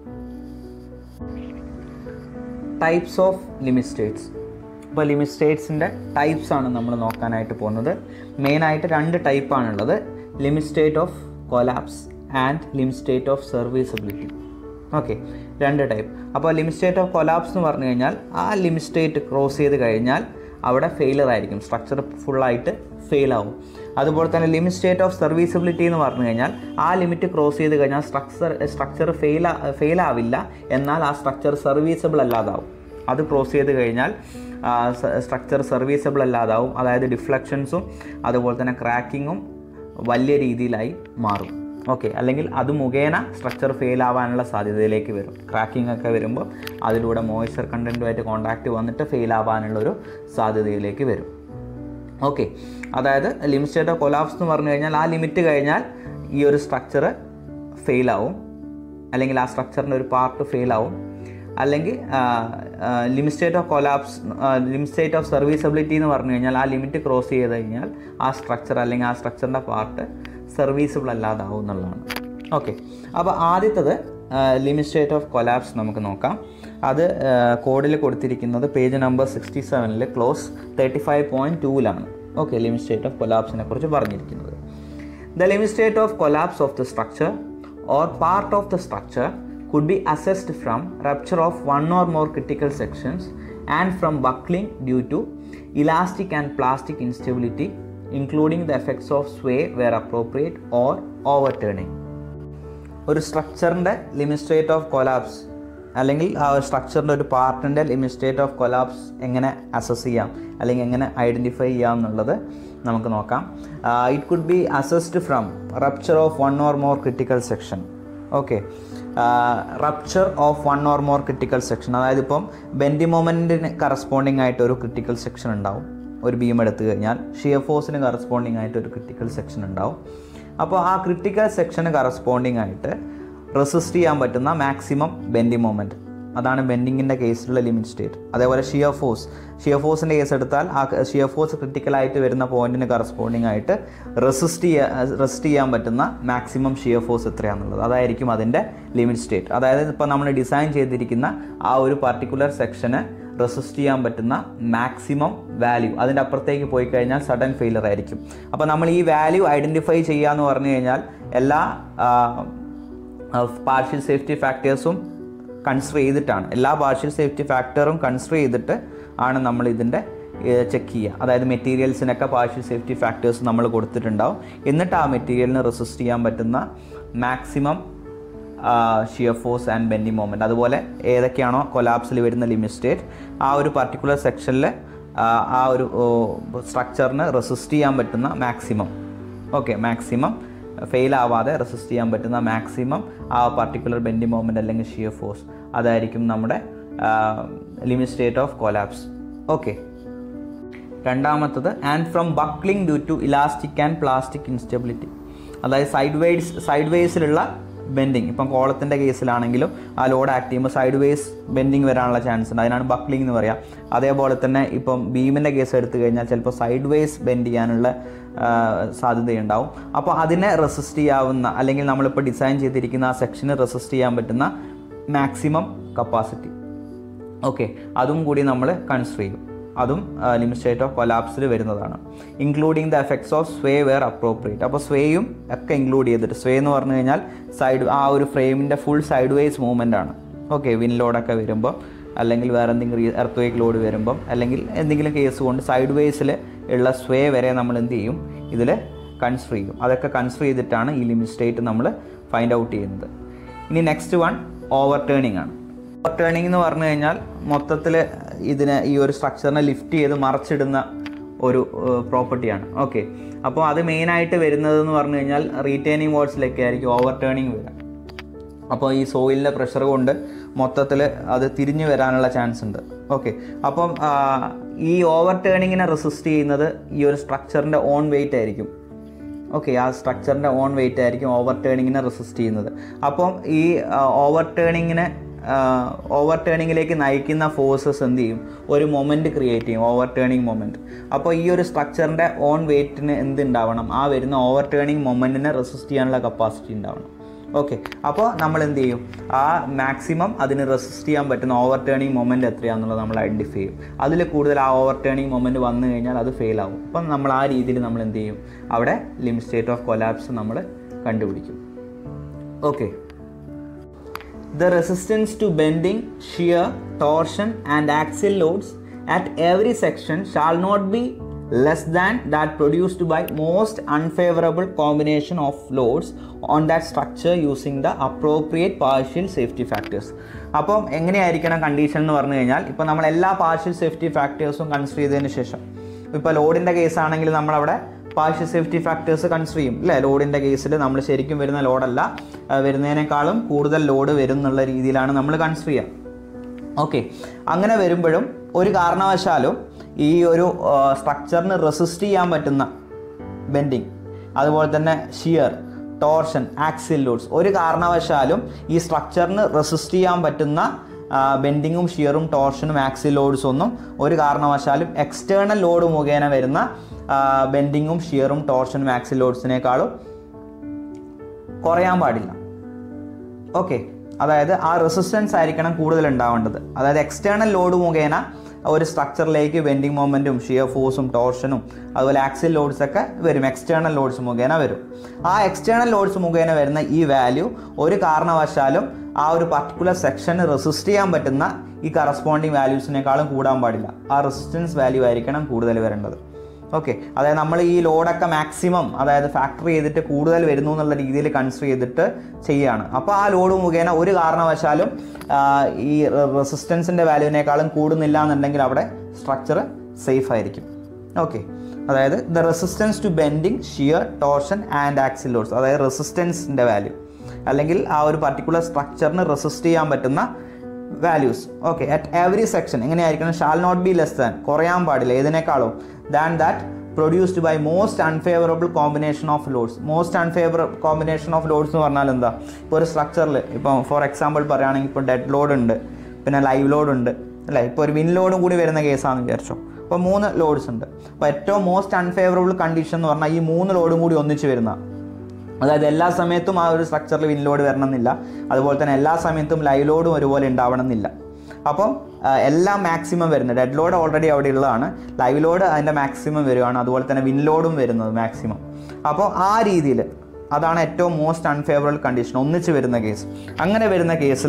ടൈപ്സ് ഓഫ് ലിമിറ്റ് സ്റ്റേറ്റ്സ് ഇപ്പോൾ ലിമിറ്റ് സ്റ്റേറ്റ്സിൻ്റെ ടൈപ്സ് ആണ് നമ്മൾ നോക്കാനായിട്ട് പോകുന്നത് മെയിനായിട്ട് രണ്ട് ടൈപ്പാണുള്ളത് limit state of collapse and limit state of serviceability okay രണ്ട് ടൈപ്പ് അപ്പോൾ ലിമിറ്റ് സ്റ്റേറ്റ് ഓഫ് കൊലാപ്സ് എന്ന് പറഞ്ഞു കഴിഞ്ഞാൽ ആ ലിമിറ്റ് സ്റ്റേറ്റ് ക്രോസ് ചെയ്ത് കഴിഞ്ഞാൽ അവിടെ ഫെയിലർ ആയിരിക്കും സ്ട്രക്ചർ ഫുള്ളായിട്ട് ഫെയിൽ ആവും അതുപോലെ തന്നെ ലിമിറ്റ് സ്റ്റേറ്റ് ഓഫ് സർവീസബിലിറ്റി എന്ന് പറഞ്ഞു കഴിഞ്ഞാൽ ആ ലിമിറ്റ് ക്രോസ് ചെയ്ത് കഴിഞ്ഞാൽ സ്ട്രക്ചർ സ്ട്രക്ചർ ഫെയിൽ ഫെയിൽ ആവില്ല എന്നാൽ ആ സ്ട്രക്ചർ സർവീസബിൾ അല്ലാതാവും അത് ക്രോസ് ചെയ്ത് കഴിഞ്ഞാൽ സ്ട്രക്ചർ സർവീസബിൾ അല്ലാതാവും അതായത് ഡിഫ്ലക്ഷൻസും അതുപോലെ തന്നെ ക്രാക്കിങ്ങും വലിയ രീതിയിലായി മാറും ഓക്കെ അല്ലെങ്കിൽ അത് മുഖേന സ്ട്രക്ചർ ഫെയിൽ ആവാനുള്ള സാധ്യതയിലേക്ക് വരും ക്രാക്കിംഗ് ഒക്കെ വരുമ്പോൾ അതിലൂടെ മോയ്സ്ചർ കണ്ടൻറ്റുമായിട്ട് കോണ്ടാക്റ്റ് വന്നിട്ട് ഫെയിൽ ആവാനുള്ളൊരു സാധ്യതയിലേക്ക് വരും ഓക്കെ അതായത് ലിമിറ്റ് സ്റ്റേറ്റ് ഓഫ് കൊലാപ്സ് എന്ന് പറഞ്ഞു കഴിഞ്ഞാൽ ആ ലിമിറ്റ് കഴിഞ്ഞാൽ ഈ ഒരു സ്ട്രക്ചർ ഫെയിൽ ആവും അല്ലെങ്കിൽ ആ സ്ട്രക്ചറിൻ്റെ ഒരു പാർട്ട് ഫെയിൽ ആവും അല്ലെങ്കിൽ limit state of collapse limit state of serviceability എന്ന് പറഞ്ഞു കഴിഞ്ഞാൽ ആ ലിമിറ്റ് ക്രോസ് ചെയ്ത് കഴിഞ്ഞാൽ ആ സ്ട്രക്ചർ അല്ലെങ്കിൽ ആ സ്ട്രക്ചറിൻ്റെ പാർട്ട് സർവീസബിൾ അല്ലാതാവും എന്നുള്ളതാണ് ഓക്കെ അപ്പോൾ ആദ്യത്തത് ലിമിറ്റ് സ്റ്റേറ്റ് ഓഫ് കൊലാപ്സ് നമുക്ക് നോക്കാം അത് കോഡിൽ കൊടുത്തിരിക്കുന്നത് പേജ് നമ്പർ സിക്സ്റ്റി സെവനിൽ ക്ലോസ് തേർട്ടി ഫൈവ് പോയിൻറ്റ് ടൂവിലാണ് ഓക്കെ ലിമിറ്റ് സ്റ്റേറ്റ് ഓഫ് കൊലാപ്സിനെ കുറിച്ച് പറഞ്ഞിരിക്കുന്നത് The limit state of collapse of the structure or part of the structure could be assessed from rupture of one or more critical sections and from buckling due to elastic and plastic instability, including the effects of sway where appropriate or overturning. ഒരു സ്ട്രക്ചറിൻ്റെ limit state of collapse അല്ലെങ്കിൽ ആ ഒരു സ്ട്രക്ചറിൻ്റെ ഒരു പാർട്ടിൻ്റെ limit state of collapse എങ്ങനെ assess ചെയ്യാം അല്ലെങ്കിൽ എങ്ങനെ ഐഡൻറ്റിഫൈ ചെയ്യാം എന്നുള്ളത് നമുക്ക് നോക്കാം it could be assessed from rupture of one or more critical section okay rupture of one or more critical section അതായത് ഇപ്പം ബെൻഡി മൊമെൻറ്റിന് കറസ്പോണ്ടിങ് ആയിട്ട് ഒരു ക്രിട്ടിക്കൽ സെക്ഷൻ ഉണ്ടാവും ഒരു ബീം എടുത്തു കഴിഞ്ഞാൽ ഷിയർ ഫോഴ്സിന് കറസ്പോണ്ടിങ് ആയിട്ട് ഒരു ക്രിട്ടിക്കൽ സെക്ഷൻ ഉണ്ടാവും അപ്പോൾ ആ ക്രിട്ടിക്കൽ സെക്ഷന് കറസ്പോണ്ടിങ് ആയിട്ട് റെസിസ്റ്റ് ചെയ്യാൻ പറ്റുന്ന മാക്സിമം ബെൻഡി മൊമെൻറ്റ് അതാണ് ബെൻഡിങ്ങിൻ്റെ കേസിലുള്ള ലിമിറ്റ് സ്റ്റേറ്റ് അതേപോലെ ഷിയർ ഫോഴ്സ് ഷിയർ ഫോഴ്സിൻ്റെ കേസ് എടുത്താൽ ആ ഷിയർ ഫോഴ്സ് ക്രിട്ടിക്കലായിട്ട് വരുന്ന പോയിന്റിന് കറസ്പോണ്ടിങ് ആയിട്ട് റെസിസ്റ്റ് ചെയ്യാൻ റെസിസ്റ്റ് ചെയ്യാൻ പറ്റുന്ന മാക്സിമം ഷിയർ ഫോഴ്സ് എത്രയാണെന്നുള്ളത് അതായിരിക്കും അതിൻ്റെ ലിമിറ്റ് സ്റ്റേറ്റ് അതായത് ഇപ്പോൾ നമ്മൾ ഡിസൈൻ ചെയ്തിരിക്കുന്ന ആ ഒരു പർട്ടിക്കുലർ സെക്ഷന് റെസിസ്റ്റ് ചെയ്യാൻ പറ്റുന്ന മാക്സിമം വാല്യൂ അതിൻ്റെ അപ്പുറത്തേക്ക് പോയി കഴിഞ്ഞാൽ സഡൻ ഫെയിലർ ആയിരിക്കും അപ്പോൾ നമ്മൾ ഈ വാല്യൂ ഐഡൻറ്റിഫൈ ചെയ്യുക എന്ന് പറഞ്ഞു കഴിഞ്ഞാൽ എല്ലാ പാർഷ്യൽ സേഫ്റ്റി ഫാക്ടേഴ്സും കൺസിഡർ ചെയ്തിട്ടാണ് എല്ലാ പാർഷ്യൽ സേഫ്റ്റി ഫാക്ടറും കൺസിഡർ ചെയ്തിട്ട് ആണ് നമ്മൾ ഇതിൻ്റെ ചെക്ക് ചെയ്യുക അതായത് മെറ്റീരിയൽസിനൊക്കെ പാർഷ്യൽ സേഫ്റ്റി ഫാക്ടേഴ്സ് നമ്മൾ കൊടുത്തിട്ടുണ്ടാവും എന്നിട്ട് ആ മെറ്റീരിയലിന് റെസിസ്റ്റ് ചെയ്യാൻ പറ്റുന്ന maximum shear force and bending moment അതുപോലെ ഏതൊക്കെയാണോ കൊലാപ്സിൽ വരുന്ന ലിമിറ്റ് സ്റ്റേറ്റ് ആ ഒരു പർട്ടിക്കുലർ സെക്ഷനിൽ ആ ഒരു സ്ട്രക്ചറിന് റെസിസ്റ്റ് ചെയ്യാൻ പറ്റുന്ന മാക്സിമം ഓക്കെ മാക്സിമം ഫെയിൽ ആവാതെ റെസിസ്റ്റ് ചെയ്യാൻ പറ്റുന്ന മാക്സിമം ആ പർട്ടിക്കുലർ ബെൻഡി മൊമെൻ്റ് അല്ലെങ്കിൽ ഷിയർ ഫോഴ്സ് അതായിരിക്കും നമ്മുടെ limit state of collapse okay രണ്ടാമത്തത് and from buckling due to elastic and plastic instability അതായത് സൈഡ് വേസ് സൈഡ് വേസിലുള്ള ബെൻഡിങ് ഇപ്പം കോളത്തിൻ്റെ കേസിലാണെങ്കിലും ആ ലോഡ് ആക്ട് ചെയ്യുമ്പോൾ സൈഡ് വേസ് ബെൻഡിങ് വരാനുള്ള ചാൻസ് ഉണ്ട് അതിനാണ് ബക്ലിംഗ് എന്ന് പറയാം അതേപോലെ തന്നെ ഇപ്പം ബീമിൻ്റെ കേസ് എടുത്തു കഴിഞ്ഞാൽ ചിലപ്പോൾ സൈഡ് വേസ് ബെൻഡ് ചെയ്യാനുള്ള ആ, സാധ്യതയുണ്ടാവും അപ്പോൾ അതിനെ റെസിസ്റ്റ് ചെയ്യാവുന്ന അല്ലെങ്കിൽ നമ്മളിപ്പോൾ ഡിസൈൻ ചെയ്തിരിക്കുന്ന ആ സെക്ഷന് റെസിസ്റ്റ് ചെയ്യാൻ പറ്റുന്ന മാക്സിമം കപ്പാസിറ്റി ഓക്കെ അതും കൂടി നമ്മൾ കൺസിഡർ ചെയ്യും അതും ലിമിറ്റ് സ്റ്റേറ്റ് ഓഫ് കൊലാപ്സിൽ വരുന്നതാണ് including the effects of sway where appropriate അപ്പോൾ സ്വേയും ഒക്കെ ഇൻക്ലൂഡ് ചെയ്തിട്ട് സ്വേ എന്ന് പറഞ്ഞു കഴിഞ്ഞാൽ സൈഡ് ആ ഒരു ഫ്രെയിമിൻ്റെ ഫുൾ സൈഡ് വേസ് മൂവ്മെൻ്റ് ആണ് ഓക്കെ വിൻ ലോഡൊക്കെ വരുമ്പോൾ അല്ലെങ്കിൽ വേറെ എന്തെങ്കിലും എർത്ത് വേക്ക് ലോഡ് വരുമ്പം അല്ലെങ്കിൽ എന്തെങ്കിലും കേസ് കൊണ്ട് സൈഡ് വേസിൽ ഉള്ള സ്വേ വരെ നമ്മൾ എന്ത് ചെയ്യും ഇതിൽ കൺസിഡർ ചെയ്യും അതൊക്കെ കൺസിഡർ ചെയ്തിട്ടാണ് ഈ ലിമിറ്റ് സ്റ്റേറ്റ് നമ്മൾ ഫൈൻഡ് ഔട്ട് ചെയ്യുന്നത് ഇനി നെക്സ്റ്റ് വൺ ഓവർ ടേണിംഗ് ആണ് ഓവർ ടേണിംഗ് എന്ന് പറഞ്ഞു കഴിഞ്ഞാൽ മൊത്തത്തിൽ ഇതിനെ ഈ ഒരു സ്ട്രക്ചറിനെ ലിഫ്റ്റ് ചെയ്ത് മറച്ചിടുന്ന ഒരു പ്രോപ്പർട്ടിയാണ് ഓക്കെ അപ്പോൾ അത് മെയിനായിട്ട് വരുന്നത് എന്ന് പറഞ്ഞു കഴിഞ്ഞാൽ റീറ്റെയിനിങ് വാൾസിലൊക്കെ ആയിരിക്കും ഓവർ ടേണിംഗ് വരിക അപ്പോൾ ഈ സോയിലിൻ്റെ പ്രഷർ കൊണ്ട് മൊത്തത്തിൽ അത് തിരിഞ്ഞു വരാനുള്ള ചാൻസ് ഉണ്ട് ഓക്കെ അപ്പം ആ, ഈ ഓവർ ടേണിങ്ങിനെ റെസിസ്റ്റ് ചെയ്യുന്നത് ഈ ഒരു സ്ട്രക്ചറിൻ്റെ ഓൺ വെയിറ്റ് ആയിരിക്കും ഓക്കെ ആ സ്ട്രക്ചറിൻ്റെ ഓൺ വെയിറ്റ് ആയിരിക്കും ഓവർ ടേണിങ്ങിനെ റെസിസ്റ്റ് ചെയ്യുന്നത് അപ്പം ഈ ഓവർ ടേണിങ്ങിനെ ഓവർ ടേണിങ്ങിലേക്ക് നയിക്കുന്ന ഫോഴ്സസ് എന്ത് ചെയ്യും ഒരു മൊമെൻറ്റ് ക്രിയേറ്റ് ചെയ്യും ഓവർ ടേണിങ് മൊമെൻറ്റ് അപ്പോൾ ഈ ഒരു സ്ട്രക്ചറിൻ്റെ ഓൺ വെയിറ്റിന് എന്ത് ഉണ്ടാവണം ആ വരുന്ന ഓവർ ടേണിങ് മൊമെൻറ്റിനെ റെസിസ്റ്റ് ചെയ്യാനുള്ള കപ്പാസിറ്റി ഉണ്ടാവണം ഓക്കെ അപ്പോൾ നമ്മൾ എന്ത് ചെയ്യും ആ മാക്സിമം അതിന് റെസിസ്റ്റ് ചെയ്യാൻ പറ്റുന്ന ഓവർ ടേണിങ് മൊമെൻറ്റ് എത്രയാണെന്നുള്ളത് നമ്മൾ ഐഡൻറ്റിഫൈ ചെയ്യും അതിൽ കൂടുതൽ ആ ഓവർ ടേണിങ് മൊമെൻറ്റ് വന്നു കഴിഞ്ഞാൽ അത് ഫെയിൽ ആവും അപ്പം നമ്മൾ ആ രീതിയിൽ നമ്മൾ എന്ത് ചെയ്യും അവിടെ ലിമിറ്റ് സ്റ്റേറ്റ് ഓഫ് കൊലാപ്സ് നമ്മൾ കണ്ടുപിടിക്കും okay The resistance to bending, shear, torsion, and axial loads at every section shall not be less than that produced by most unfavorable combination of loads on that structure using the appropriate partial safety factors. അപ്പം എങ്ങനെയായിരിക്കണം condition എന്ന് പറഞ്ഞു കഴിഞ്ഞാൽ ഇപ്പോൾ നമ്മൾ എല്ലാ partial safety ഫാക്ടേഴ്സും consider ചെയ്തതിന് ശേഷം ഇപ്പോൾ ലോഡിൻ്റെ കേസ് ആണെങ്കിൽ നമ്മളവിടെ പാർഷ്യൽ സേഫ്റ്റി ഫാക്ടേഴ്സ് കൺസിഡർ ചെയ്യും അല്ലേ ലോഡിൻ്റെ കേസിൽ നമ്മൾ ശരിക്കും വരുന്ന ലോഡല്ല ആ, വരുന്നതിനേക്കാളും കൂടുതൽ ലോഡ് വരും എന്നുള്ള രീതിയിലാണ് നമ്മൾ കൺസിഡർ ചെയ്യുക ഓക്കെ അങ്ങനെ വരുമ്പോഴും ഒരു കാരണവശാലും ഈ ഒരു സ്ട്രക്ചറിന് റെസിസ്റ്റ് ചെയ്യാൻ പറ്റുന്ന ബെൻഡിങ് അതുപോലെ തന്നെ ഷിയർ ടോർഷൻ ആക്സിൽ ലോഡ്സ് ഒരു കാരണവശാലും ഈ സ്ട്രക്ചറിന് റെസിസ്റ്റ് ചെയ്യാൻ പറ്റുന്ന ബെൻഡിങ്ങും ഷിയറും ടോർഷനും ആക്സിൽ ലോഡ്സ് ഒന്നും ഒരു കാരണവശാലും എക്സ്റ്റേണൽ ലോഡ് മുഖേന വരുന്ന ബെൻഡിങ്ങും ഷിയറും ടോർഷനും ആക്സിൽ ലോഡ്സിനേക്കാളും കുറയാൻ പാടില്ല ഓക്കെ അതായത് ആ റെസിസ്റ്റൻസ് ആയിരിക്കണം കൂടുതൽ ഉണ്ടാവേണ്ടത് അതായത് എക്സ്റ്റേണൽ ലോഡ് മുഖേന ഒരു സ്ട്രക്ചറിലേക്ക് വെൻഡിങ് മൊമെൻറ്റും ഷിയർ ഫോഴ്സും ടോർഷനും അതുപോലെ ആക്സിൽ ലോഡ്സ് ഒക്കെ വരും എക്സ്റ്റേണൽ ലോഡ്സ് മുഖേന വരും ആ എക്സ്റ്റേണൽ ലോഡ്സ് മുഖേന വരുന്ന ഈ വാല്യൂ ഒരു കാരണവശാലും ആ ഒരു പർട്ടിക്കുലർ സെക്ഷന് റെസിസ്റ്റ് ചെയ്യാൻ പറ്റുന്ന ഈ കറസ്പോണ്ടിങ് വാല്യൂസിനേക്കാളും കൂടാൻ പാടില്ല ആ റെസിസ്റ്റൻസ് വാല്യൂ ആയിരിക്കണം കൂടുതൽ വരേണ്ടത് ഓക്കെ അതായത് നമ്മൾ ഈ ലോഡൊക്കെ മാക്സിമം അതായത് ഫാക്ടറി ചെയ്തിട്ട് കൂടുതൽ വരുന്നു എന്നുള്ള രീതിയിൽ കൺസിഡർ ചെയ്തിട്ട് ചെയ്യുകയാണ് അപ്പോൾ ആ ലോഡ് മുഖേന ഒരു കാരണവശാലും ആ, ഈ റെസിസ്റ്റൻസിൻ്റെ വാല്യൂവിനേക്കാളും കൂടുന്നില്ല എന്നുണ്ടെങ്കിൽ അവിടെ സ്ട്രക്ചർ സേഫ് ആയിരിക്കും ഓക്കെ അതായത് the resistance to bending shear torsion and axial loads അതായത് റെസിസ്റ്റൻസിൻ്റെ വാല്യൂ അല്ലെങ്കിൽ ആ ഒരു പർട്ടിക്കുലർ സ്ട്രക്ചറിന് റെസിസ്റ്റ് ചെയ്യാൻ പറ്റുന്ന values okay at every section എങ്ങനെയായിരിക്കണം shall not be less than കുറയാൻ പാടില്ല ഏതിനേക്കാളും than that produced by most unfavourable combination of loads most unfavour combination of loads എന്ന് പറഞ്ഞാൽ എന്താ ഇപ്പോൾ ഒരു സ്ട്രക്ചറിൽ ഇപ്പോൾ ഫോർ എക്സാമ്പിൾ പറയുകയാണെങ്കിൽ ഇപ്പോൾ ഡെഡ് ലോഡ് ഉണ്ട് പിന്നെ ലൈവ് ലോഡ് ഉണ്ട് അല്ലേ ഇപ്പോൾ ഒരു വിൻ ലോഡും കൂടി വരുന്ന കേസാണെന്ന് വിചാരിച്ചോ അപ്പോൾ മൂന്ന് ലോഡ്സ് ഉണ്ട് അപ്പോൾ ഏറ്റവും മോസ്റ്റ് അൺഫേവറബിൾ കണ്ടീഷൻ എന്ന് പറഞ്ഞാൽ ഈ മൂന്ന് ലോഡും കൂടി ഒന്നിച്ച് വരുന്ന അതായത് എല്ലാ സമയത്തും ആ ഒരു സ്ട്രക്ചറിൽ വിൻ ലോഡ് വരണമെന്നില്ല അതുപോലെ തന്നെ എല്ലാ സമയത്തും ലൈവ് ലോഡും ഒരുപോലെ ഉണ്ടാവണമെന്നില്ല അപ്പം ആ, എല്ലാം മാക്സിമം വരുന്നത് ഡെഡ് ലോഡ് ഓൾറെഡി അവിടെ ഉള്ളതാണ് ലൈവ് ലോഡ് അതിൻ്റെ മാക്സിമം വരുവാണ് അതുപോലെ തന്നെ വിൻ ലോഡും വരുന്നത് മാക്സിമം അപ്പോൾ ആ രീതിയിൽ അതാണ് ഏറ്റവും മോസ്റ്റ് അൺഫേവറബിൾ കണ്ടീഷൻ ഒന്നിച്ച് വരുന്ന കേസ് അങ്ങനെ വരുന്ന കേസിൽ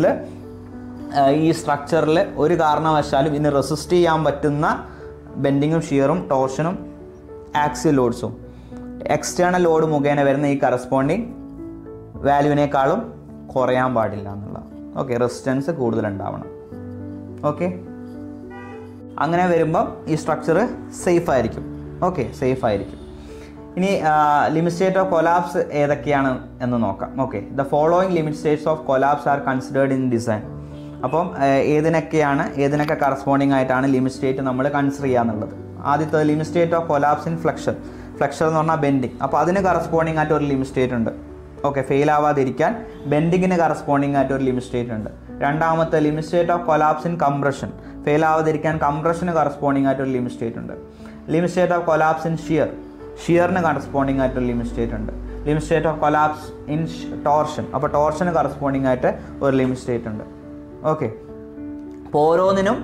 ഈ സ്ട്രക്ചറിൽ ഒരു കാരണവശാലും ഇതിന് റെസിസ്റ്റ് ചെയ്യാൻ പറ്റുന്ന ബെൻഡിങ്ങും ഷിയറും ടോർഷനും ആക്സിൽ ലോഡ്സും എക്സ്റ്റേണൽ ലോഡ് മുഖേന വരുന്ന ഈ കറസ്പോണ്ടിങ് വാല്യൂവിനേക്കാളും കുറയാൻ പാടില്ല എന്നുള്ളത് ഓക്കെ റെസിസ്റ്റൻസ് കൂടുതൽ ഉണ്ടാവണം ഓക്കെ അങ്ങനെ വരുമ്പം ഈ സ്ട്രക്ചർ സേഫ് ആയിരിക്കും ഓക്കെ സേഫ് ആയിരിക്കും ഇനി ലിമിറ്റ് സ്റ്റേറ്റ് ഓഫ് കൊലാപ്സ് ഏതൊക്കെയാണ് എന്ന് നോക്കാം okay the following limit states of collapse are considered in design അപ്പം ഏഹ്, ഏതിനൊക്കെയാണ് ഏതിനൊക്കെ കറസ്പോണ്ടിങ് ആയിട്ടാണ് ലിമിറ്റ് സ്റ്റേറ്റ് നമ്മൾ കൺസിഡർ ചെയ്യാന്നുള്ളത് ആദ്യത്തെ limit state of collapse in flexion flexion എന്ന് പറഞ്ഞാൽ ബെൻഡിങ് അപ്പോൾ അതിന് കറസ്പോണ്ടിങ് ആയിട്ട് ഒരു ലിമിറ്റ് സ്റ്റേറ്റ് ഉണ്ട് ഓക്കെ ഫെയിൽ ആവാതിരിക്കാൻ ബെൻഡിങ്ങിന് കറസ്പോണ്ടിങ് ആയിട്ട് ഒരു ലിമിറ്റ് സ്റ്റേറ്റ് ഉണ്ട് രണ്ടാമത്തെ limit state of collapse in compression fail ആവാതിരിക്കാൻ കംപ്രഷന് കറസ്പോണ്ടിങ് ആയിട്ട് ഒരു ലിമിറ്റ് സ്റ്റേറ്റ് ഉണ്ട് limit state of collapse in shear ഷിയറിന് കറസ്പോണ്ടിങ് ആയിട്ട് ഒരു ലിമിറ്റ് സ്റ്റേറ്റ് ഉണ്ട് limit state of collapse in torsion അപ്പോൾ ടോർഷന് കറസ്പോണ്ടിങ് ആയിട്ട് ഒരു ലിമിറ്റ് സ്റ്റേറ്റ് ഉണ്ട് ഓക്കെ അപ്പോൾ ഓരോന്നിനും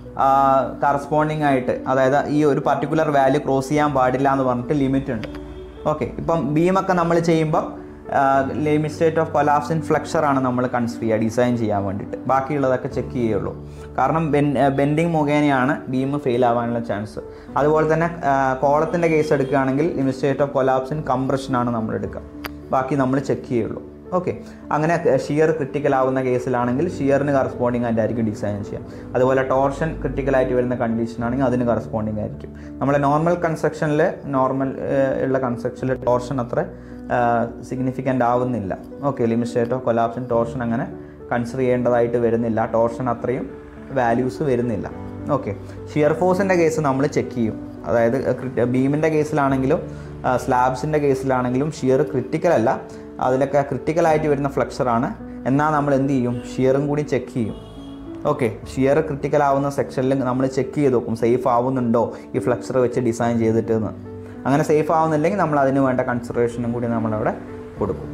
കറസ്പോണ്ടിങ് ആയിട്ട് അതായത് ഈ ഒരു പർട്ടിക്കുലർ വാല്യൂ ക്രോസ് ചെയ്യാൻ പാടില്ല എന്ന് പറഞ്ഞിട്ട് ലിമിറ്റ് ഉണ്ട് ഓക്കെ ഇപ്പം ബീമൊക്കെ നമ്മൾ ചെയ്യുമ്പോൾ limit state of collapse in flexure ആണ് നമ്മൾ കൺസിഡർ ചെയ്യുക ഡിസൈൻ ചെയ്യാൻ വേണ്ടിയിട്ട് ബാക്കിയുള്ളതൊക്കെ ചെക്ക് ചെയ്യുള്ളൂ കാരണം ബെൻ ബെൻഡിങ് മുഖേനയാണ് ബീം ഫെയിൽ ആവാനുള്ള ചാൻസ് അതുപോലെ തന്നെ കോളത്തിൻ്റെ കേസ് എടുക്കുകയാണെങ്കിൽ limit state of collapse in compression ആണ് നമ്മൾ എടുക്കുക ബാക്കി നമ്മൾ ചെക്ക് ചെയ്യുള്ളൂ ഓക്കെ അങ്ങനെ ഷിയർ ക്രിട്ടിക്കൽ ആവുന്ന കേസിലാണെങ്കിൽ ഷിയറിന് കറസ്പോണ്ടിങ് ആയിട്ടായിരിക്കും ഡിസൈൻ ചെയ്യാം അതുപോലെ ടോർഷൻ ക്രിട്ടിക്കലായിട്ട് വരുന്ന കണ്ടീഷൻ ആണെങ്കിൽ അതിന് കറസ്പോണ്ടിങ് ആയിരിക്കും നമ്മളെ നോർമൽ കൺസ്ട്രക്ഷനിൽ നോർമൽ ഉള്ള കൺസ്ട്രക്ഷനിൽ ടോർഷൻ അത്ര സിഗ്നിഫിക്കൻ്റ് ആവുന്നില്ല okay limit state of collapse torsion അങ്ങനെ കൺസിഡർ ചെയ്യേണ്ടതായിട്ട് വരുന്നില്ല ടോർഷൻ അത്രയും വാല്യൂസ് വരുന്നില്ല ഓക്കെ ഷിയർ ഫോഴ്സിൻ്റെ കേസ് നമ്മൾ ചെക്ക് ചെയ്യും അതായത് ബീമിൻ്റെ കേസിലാണെങ്കിലും സ്ലാബ്സിൻ്റെ കേസിലാണെങ്കിലും ഷിയർ ക്രിട്ടിക്കൽ അല്ല അതിലൊക്കെ ക്രിട്ടിക്കലായിട്ട് വരുന്ന ഫ്ലക്ചറാണ് എന്നാൽ നമ്മൾ എന്ത് ചെയ്യും ഷിയറും കൂടി ചെക്ക് ചെയ്യും ഓക്കെ ഷിയർ ക്രിട്ടിക്കൽ ആവുന്ന സെക്ഷനിൽ നമ്മൾ ചെക്ക് ചെയ്ത് നോക്കും സേഫ് ആവുന്നുണ്ടോ ഈ ഫ്ലക്ചർ വെച്ച് ഡിസൈൻ ചെയ്തിട്ട് എന്ന് അങ്ങനെ സേഫ് ആവുന്നില്ലെങ്കിൽ നമ്മൾ അതിന് വേണ്ട കൺസിഡറേഷനും കൂടി നമ്മളവിടെ കൊടുക്കും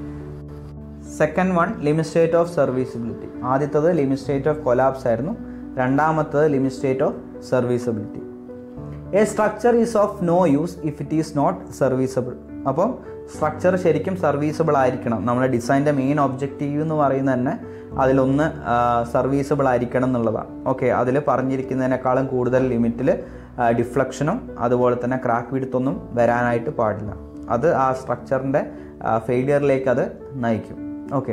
second one limit state of serviceability ആദ്യത്തത് ലിമിറ്റ് സ്റ്റേറ്റ് ഓഫ് കൊലാപ്സ് ആയിരുന്നു രണ്ടാമത്തത് limit state of serviceability a structure is of no use if it is not serviceable അപ്പം സ്ട്രക്ചർ ശരിക്കും സർവീസബിൾ ആയിരിക്കണം നമ്മുടെ ഡിസൈൻ്റെ മെയിൻ ഒബ്ജക്റ്റീവ് എന്ന് പറയുന്നത് തന്നെ അതിലൊന്ന് സർവീസബിൾ ആയിരിക്കണം എന്നുള്ളതാണ് ഓക്കെ അതിൽ പറഞ്ഞിരിക്കുന്നതിനേക്കാളും കൂടുതൽ ലിമിറ്റിൽ ഡിഫ്ലക്ഷനും അതുപോലെ തന്നെ ക്രാക്ക് വിടുത്തൊന്നും വരാനായിട്ട് പാടില്ല അത് ആ സ്ട്രക്ചറിൻ്റെ ഫെയിലിയറിലേക്ക് അത് നയിക്കും okay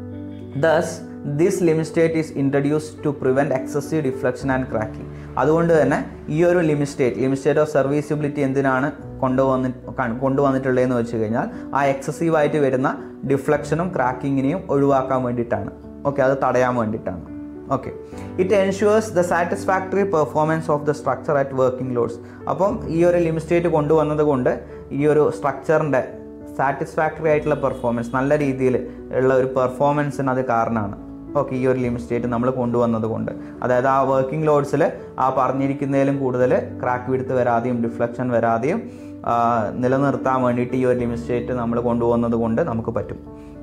thus this limit state is introduce to prevent excessive deflection and cracking അതുകൊണ്ട് തന്നെ ഈ ഒരു limit state limit state of serviceability എന്തിനാണ് കൊണ്ടുവന്നി കൺ- കൊണ്ടുവന്നിട്ടുള്ളതെന്ന് വെച്ച് കഴിഞ്ഞാൽ ആ എക്സസീവായിട്ട് വരുന്ന ഡിഫ്ലക്ഷനും ക്രാക്കിങ്ങിനെയും ഒഴിവാക്കാൻ വേണ്ടിയിട്ടാണ് ഓക്കെ അത് തടയാൻ വേണ്ടിയിട്ടാണ് okay it ensures the satisfactory performance of the structure at working loads അപ്പം ഈ ഒരു ലിമിറ്റ് സ്റ്റേറ്റ് കൊണ്ടുവന്നത് കൊണ്ട് ഈ ഒരു സ്ട്രക്ചറിൻ്റെ സാറ്റിസ്ഫാക്ടറി ആയിട്ടുള്ള പെർഫോമൻസ് നല്ല രീതിയിൽ ഉള്ള ഒരു പെർഫോമൻസിന് അത് കാരണമാണ് ഓക്കെ ഈ ഒരു ലിമിറ്റ് സ്റ്റേറ്റ് നമ്മൾ കൊണ്ടുവന്നത് കൊണ്ട് അതായത് ആ വർക്കിംഗ് ലോഡ്സിൽ ആ പറഞ്ഞിരിക്കുന്നതിലും കൂടുതൽ ക്രാക്ക് വിടുത്ത് വരാതെയും ഡിഫ്ലക്ഷൻ വരാതെയും ആ, നിലനിർത്താൻ വേണ്ടിയിട്ട് ഈ ഒരു ലിമിറ്റ് സ്റ്റേറ്റ് നമ്മൾ കൊണ്ടുവന്നത് കൊണ്ട് നമുക്ക് പറ്റും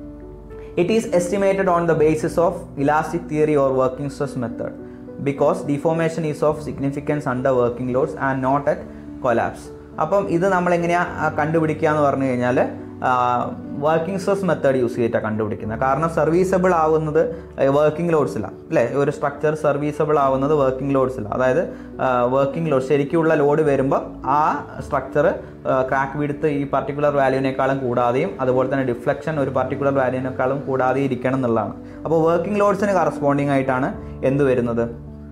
It is estimated on the basis of elastic theory or working stress method because deformation is of significance under working loads and not at collapse. അപ്പം ഇത് നമ്മൾ എങ്ങനെയാണ് കണ്ടുപിടിക്കുക എന്ന് പറഞ്ഞു കഴിഞ്ഞാൽ വർക്കിംഗ് സ്ട്രെസ് മെത്തേഡ് യൂസ് ചെയ്തിട്ടാണ് കണ്ടുപിടിക്കുന്നത് കാരണം സർവീസബിൾ ആവുന്നത് വർക്കിംഗ് ലോഡ്സിലാണ് അല്ലേ ഒരു സ്ട്രക്ചർ സർവീസബിൾ ആവുന്നത് വർക്കിംഗ് ലോഡ്സിലാണ് അതായത് വർക്കിംഗ് ലോഡ് ശരിക്കുള്ള ലോഡ് വരുമ്പോൾ ആ സ്ട്രക്ചർ ക്രാക്ക് വിടുത്ത് ഈ പർട്ടിക്കുലർ വാല്യൂവിനേക്കാളും കൂടാതെയും അതുപോലെ തന്നെ ഡിഫ്ലക്ഷൻ ഒരു പർട്ടിക്കുലർ വാല്യൂവിനേക്കാളും കൂടാതെ ഇരിക്കണം എന്നുള്ളതാണ് അപ്പോൾ വർക്കിംഗ് ലോഡ്സിന് കറസ്പോണ്ടിങ് ആയിട്ടാണ് എന്ത് വരുന്നത്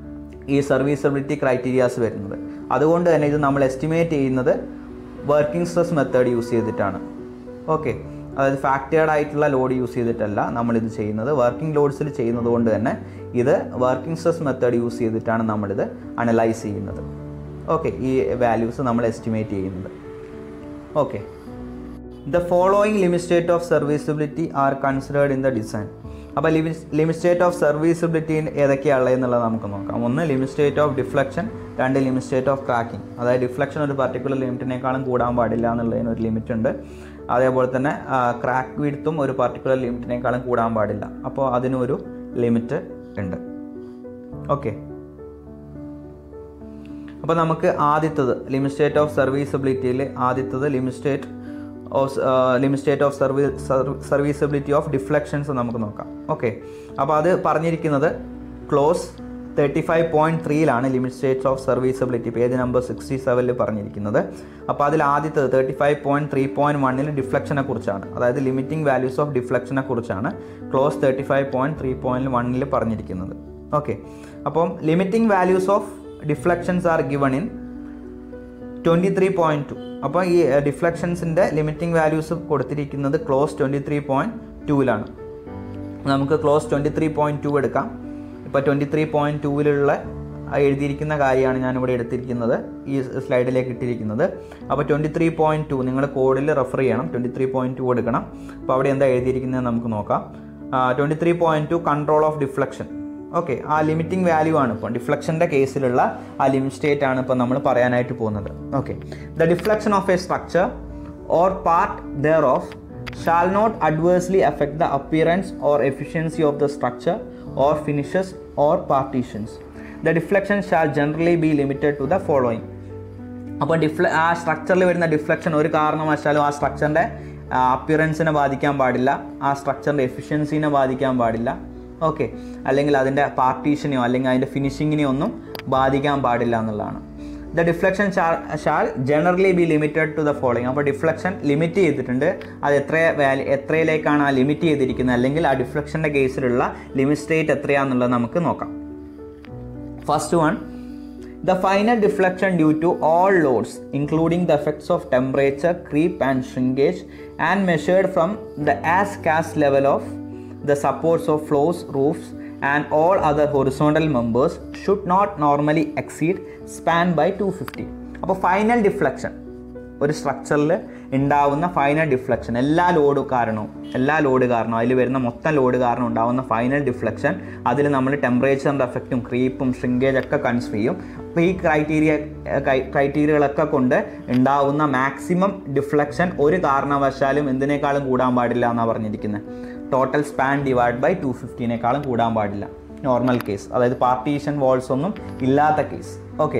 ഈ സർവീസബിലിറ്റി ക്രൈറ്റീരിയാസ് വരുന്നത് അതുകൊണ്ട് തന്നെ ഇത് നമ്മൾ എസ്റ്റിമേറ്റ് ചെയ്യുന്നത് വർക്കിംഗ് സ്ട്രെസ് മെത്തേഡ് യൂസ് ചെയ്തിട്ടാണ് ഓക്കെ അതായത് ഫാക്റ്റേർഡ് ആയിട്ടുള്ള ലോഡ് യൂസ് ചെയ്തിട്ടല്ല നമ്മളിത് ചെയ്യുന്നത് വർക്കിംഗ് ലോഡ്സിൽ ചെയ്യുന്നത് കൊണ്ട് തന്നെ ഇത് വർക്കിംഗ് സ്ട്രെസ് മെത്തേഡ് യൂസ് ചെയ്തിട്ടാണ് നമ്മളിത് അനലൈസ് ചെയ്യുന്നത് ഓക്കെ ഈ വാല്യൂസ് നമ്മൾ എസ്റ്റിമേറ്റ് ചെയ്യുന്നത് okay the following limit state of serviceability are considered in the design അപ്പോൾ ലിമിറ്റ് സ്റ്റേറ്റ് ഓഫ് സർവീസബിലിറ്റി ഏതൊക്കെയാണ് എന്നുള്ളത് നമുക്ക് നോക്കാം ഒന്ന് ലിമിറ്റ് സ്റ്റേറ്റ് ഓഫ് ഡിഫ്ലക്ഷൻ രണ്ട് ലിമിറ്റ് സ്റ്റേറ്റ് ഓഫ് ക്രാക്കിംഗ് അതായത് ഡിഫ്ലക്ഷൻ ഒരു പർട്ടിക്കുലർ ലിമിറ്റിനേക്കാളും കൂടാൻ പാടില്ല എന്നുള്ളതിന് ഒരു ലിമിറ്റ് ഉണ്ട് അതേപോലെ തന്നെ ക്രാക്ക് വിടുത്തും ഒരു പർട്ടിക്കുലർ ലിമിറ്റിനേക്കാളും കൂടാൻ പാടില്ല അപ്പോൾ അതിനൊരു ലിമിറ്റ് ഉണ്ട് ഓക്കെ അപ്പോൾ നമുക്ക് ആദ്യത്തത് ലിമിറ്റ് സ്റ്റേറ്റ് ഓഫ് സർവീസബിലിറ്റിയിൽ ആദ്യത്തത് limit state of limit state of സർവീ സർവീസബിലിറ്റി ഓഫ് ഡിഫ്ലക്ഷൻസ് നമുക്ക് നോക്കാം ഓക്കെ അപ്പോൾ അത് പറഞ്ഞിരിക്കുന്നത് ക്ലോസ് തേർട്ടി ഫൈവ് പോയിൻറ്റ് ത്രീയിലാണ് limit states of serviceability page number sixty സെവനിൽ പറഞ്ഞിരിക്കുന്നത് അപ്പോൾ അതിൽ ആദ്യത്തത് thirty five point three point വണ്ണിൽ ഡിഫ്ലക്ഷനെ കുറിച്ചാണ് അതായത് ലിമിറ്റിംഗ് വാല്യൂസ് ഓഫ് ഡിഫ്ലക്ഷനെ കുറിച്ചാണ് clause thirty five point three point വണ്ണിൽ പറഞ്ഞിരിക്കുന്നത് ഓക്കെ അപ്പം limiting values of deflections are given in twenty three point two അപ്പോൾ ഈ ഡിഫ്ലക്ഷൻസിൻ്റെ ലിമിറ്റിംഗ് വാല്യൂസ് കൊടുത്തിരിക്കുന്നത് ക്ലോസ് ട്വൻറ്റി ത്രീ പോയിൻറ്റ് ടൂവിലാണ് നമുക്ക് clause twenty three point two എടുക്കാം ഇപ്പോൾ ട്വൻറ്റി ത്രീ പോയിൻറ്റ് ടൂവിലുള്ള എഴുതിയിരിക്കുന്ന കാര്യമാണ് ഞാനിവിടെ എടുത്തിരിക്കുന്നത് ഈ സ്ലൈഡിലേക്ക് ഇട്ടിരിക്കുന്നത് അപ്പോൾ ട്വൻറ്റി ത്രീ പോയിൻറ്റ് ടു നിങ്ങൾ കോഡിൽ റെഫർ ചെയ്യണം ട്വൻറ്റി ത്രീ പോയിൻറ്റ് ടു എടുക്കണം അപ്പോൾ അവിടെ എന്താ എഴുതിയിരിക്കുന്നത് നമുക്ക് നോക്കാം twenty three point two control of deflection okay ആ ലിമിറ്റിംഗ് വാല്യൂ ആണ് ഇപ്പോൾ ഡിഫ്ലക്ഷൻ്റെ കേസിലുള്ള ആ ലിമിറ്റ് സ്റ്റേറ്റ് ആണ് ഇപ്പോൾ നമ്മൾ പറയാനായിട്ട് പോകുന്നത് okay the deflection of a structure or part thereof shall not adversely affect the appearance or efficiency of the structure or finishes or partitions the deflection shall generally be limited to the following അപ്പോൾ ഡിഫ്ല ആ സ്ട്രക്ചറിൽ വരുന്ന deflection ഒരു കാരണവശാലും ആ സ്ട്രക്ചറിൻ്റെ അപ്പിയറൻസിനെ ബാധിക്കാൻ പാടില്ല ആ സ്ട്രക്ചറിൻ്റെ എഫിഷ്യൻസിനെ ബാധിക്കാൻ പാടില്ല ഓക്കെ അല്ലെങ്കിൽ അതിൻ്റെ പാർട്ടീഷനെയോ അല്ലെങ്കിൽ അതിൻ്റെ ഫിനിഷിങ്ങിനെയോ ഒന്നും ബാധിക്കാൻ പാടില്ല എന്നുള്ളതാണ് the deflection shall generally be limited to the following അപ്പോൾ ഡിഫ്ലക്ഷൻ ലിമിറ്റ് ചെയ്തിട്ടുണ്ട് അത് എത്ര വാല്യൂ എത്രയിലേക്കാണ് ആ ലിമിറ്റ് ചെയ്തിരിക്കുന്നത് അല്ലെങ്കിൽ ആ ഡിഫ്ലക്ഷൻ്റെ കേസിലുള്ള ലിമിറ്റ് സ്റ്റേറ്റ് എത്രയാണെന്നുള്ളത് നമുക്ക് നോക്കാം first one The final deflection due to all loads, including the effects of temperature, creep, and shrinkage, and measured from the as cast level of the supports of floors, roofs, and all other horizontal members, should not normally exceed span by 250. അപ്പോൾ final deflection ഒരു സ്ട്രക്ചറിൽ ഉണ്ടാവുന്ന final deflection എല്ലാ load കാരണവും എല്ലാ load കാരണം അതിൽ വരുന്ന മൊത്തം ലോഡ് കാരണം ഉണ്ടാവുന്ന ഫൈനൽ ഡിഫ്ലക്ഷൻ അതിൽ നമ്മൾ ടെമ്പറേച്ചറിൻ്റെ എഫക്റ്റും ക്രീപ്പും ഷ്രിങ്കേജ് ഒക്കെ കൺസിഡർ ചെയ്യും അപ്പോൾ ഈ ക്രൈറ്റീരിയ ക്രൈറ്റീരിയകളൊക്കെ കൊണ്ട് ഉണ്ടാവുന്ന മാക്സിമം ഡിഫ്ലക്ഷൻ ഒരു കാരണവശാലും എന്തിനേക്കാളും കൂടാൻ പാടില്ല എന്നാണ് പറഞ്ഞിരിക്കുന്നത് total span divide by two ഫിഫ്റ്റീനേക്കാളും കൂടാൻ പാടില്ല നോർമൽ കേസ് അതായത് പാർട്ടീഷൻ വാൾസ് ഒന്നും ഇല്ലാത്ത കേസ് ഓക്കെ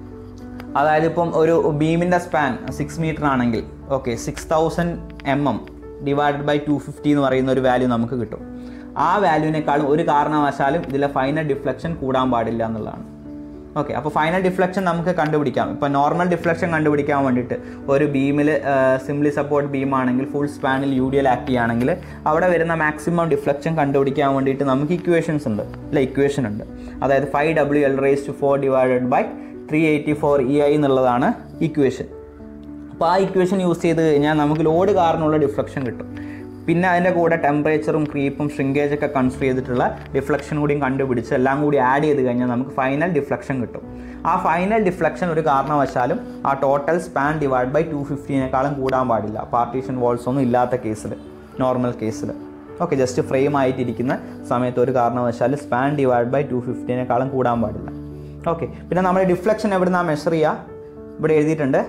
അതായത് ഇപ്പം ഒരു ബീമിൻ്റെ സ്പാൻ സിക്സ് മീറ്റർ ആണെങ്കിൽ okay six thousand M M divided by two fifty എന്ന് പറയുന്ന ഒരു വാല്യൂ നമുക്ക് കിട്ടും ആ വാല്യൂവിനേക്കാളും ഒരു കാരണവശാലും ഇതിലെ ഫൈനൽ ഡിഫ്ലക്ഷൻ കൂടാൻ പാടില്ല എന്നുള്ളതാണ് ഓക്കെ അപ്പോൾ ഫൈനൽ ഡിഫ്ലക്ഷൻ നമുക്ക് കണ്ടുപിടിക്കാം ഇപ്പോൾ നോർമൽ ഡിഫ്ലക്ഷൻ കണ്ടുപിടിക്കാൻ വേണ്ടിയിട്ട് ഒരു ബീമിൽ സിംപ്ലി സപ്പോർട്ട് ബീം ആണെങ്കിൽ ഫുൾ സ്പാനിൽ യു ഡി എൽ ആക്ട് ചെയ്യുകയാണെങ്കിൽ അവിടെ വരുന്ന മാക്സിമം ഡിഫ്ലക്ഷൻ കണ്ടുപിടിക്കാൻ വേണ്ടിയിട്ട് നമുക്ക് ഇക്വേഷൻസ് ഉണ്ട് അല്ല ഇക്വേഷൻ ഉണ്ട് അതായത് five W L raise to four divided by three eighty four E I എന്നുള്ളതാണ് ഇക്വേഷൻ അപ്പോൾ ആ ഇക്വേഷൻ യൂസ് ചെയ്ത് കഴിഞ്ഞാൽ നമുക്ക് ലോഡ് കാരണമുള്ള ഡിഫ്ലക്ഷൻ കിട്ടും പിന്നെ അതിൻ്റെ കൂടെ ടെമ്പറേച്ചറും ക്രീപ്പും ഷ്രിങ്കേജ് ഒക്കെ കൺസിഡർ ചെയ്തിട്ടുള്ള ഡിഫ്ലക്ഷൻ കൂടിയും കണ്ടുപിടിച്ച് എല്ലാം കൂടി ആഡ് ചെയ്ത് കഴിഞ്ഞാൽ നമുക്ക് ഫൈനൽ ഡിഫ്ലക്ഷൻ കിട്ടും ആ ഫൈനൽ ഡിഫ്ലക്ഷൻ ഒരു കാരണവശാലും ആ total span divide by two ഫിഫ്റ്റീനേക്കാളും കൂടാൻ പാടില്ല പാർട്ടീഷൻ വാൾസ് ഒന്നും ഇല്ലാത്ത കേസിൽ നോർമൽ കേസിൽ ഓക്കെ ജസ്റ്റ് ഫ്രെയിം ആയിട്ടിരിക്കുന്ന സമയത്ത് ഒരു കാരണവശാലും സ്പാൻ ഡിവൈഡ് ബൈ ടു ഫിഫ്റ്റീനേക്കാളും കൂടാൻ പാടില്ല ഓക്കെ പിന്നെ നമ്മൾ ഡിഫ്ലക്ഷൻ എവിടെ നിന്നാണ് മെഷർ ചെയ്യുക ഇവിടെ എഴുതിയിട്ടുണ്ട്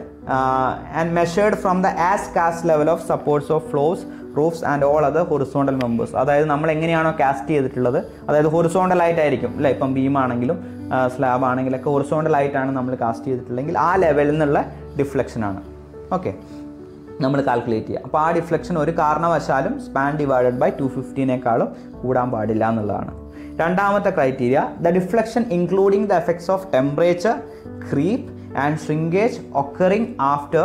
and measured from the as cast level of supports of floors roofs and all other horizontal members അതായത് നമ്മൾ എങ്ങനെയാണോ കാസ്റ്റ് ചെയ്തിട്ടുള്ളത് അതായത് ഹൊറിസോണ്ടൽ ആയിട്ടായിരിക്കും അല്ലേ ഇപ്പം ബീം ആണെങ്കിലും സ്ലാബ് ആണെങ്കിലൊക്കെ ഹൊറിസോണ്ടൽ ആയിട്ടാണ് നമ്മൾ കാസ്റ്റ് ചെയ്തിട്ടുള്ളെങ്കിൽ ആ ലെവലിൽ നിന്നുള്ള ഡിഫ്ലക്ഷനാണ് ഓക്കെ നമ്മൾ കാൽക്കുലേറ്റ് ചെയ്യുക അപ്പോൾ ആ ഡിഫ്ലക്ഷൻ ഒരു കാരണവശാലും സ്പാൻ ഡിവൈഡഡ് ബൈ ടു ഫിഫ്റ്റീനേക്കാളും കൂടാൻ പാടില്ല എന്നുള്ളതാണ് രണ്ടാമത്തെ criteria the deflection including the effects of temperature creep and shrinkage occurring after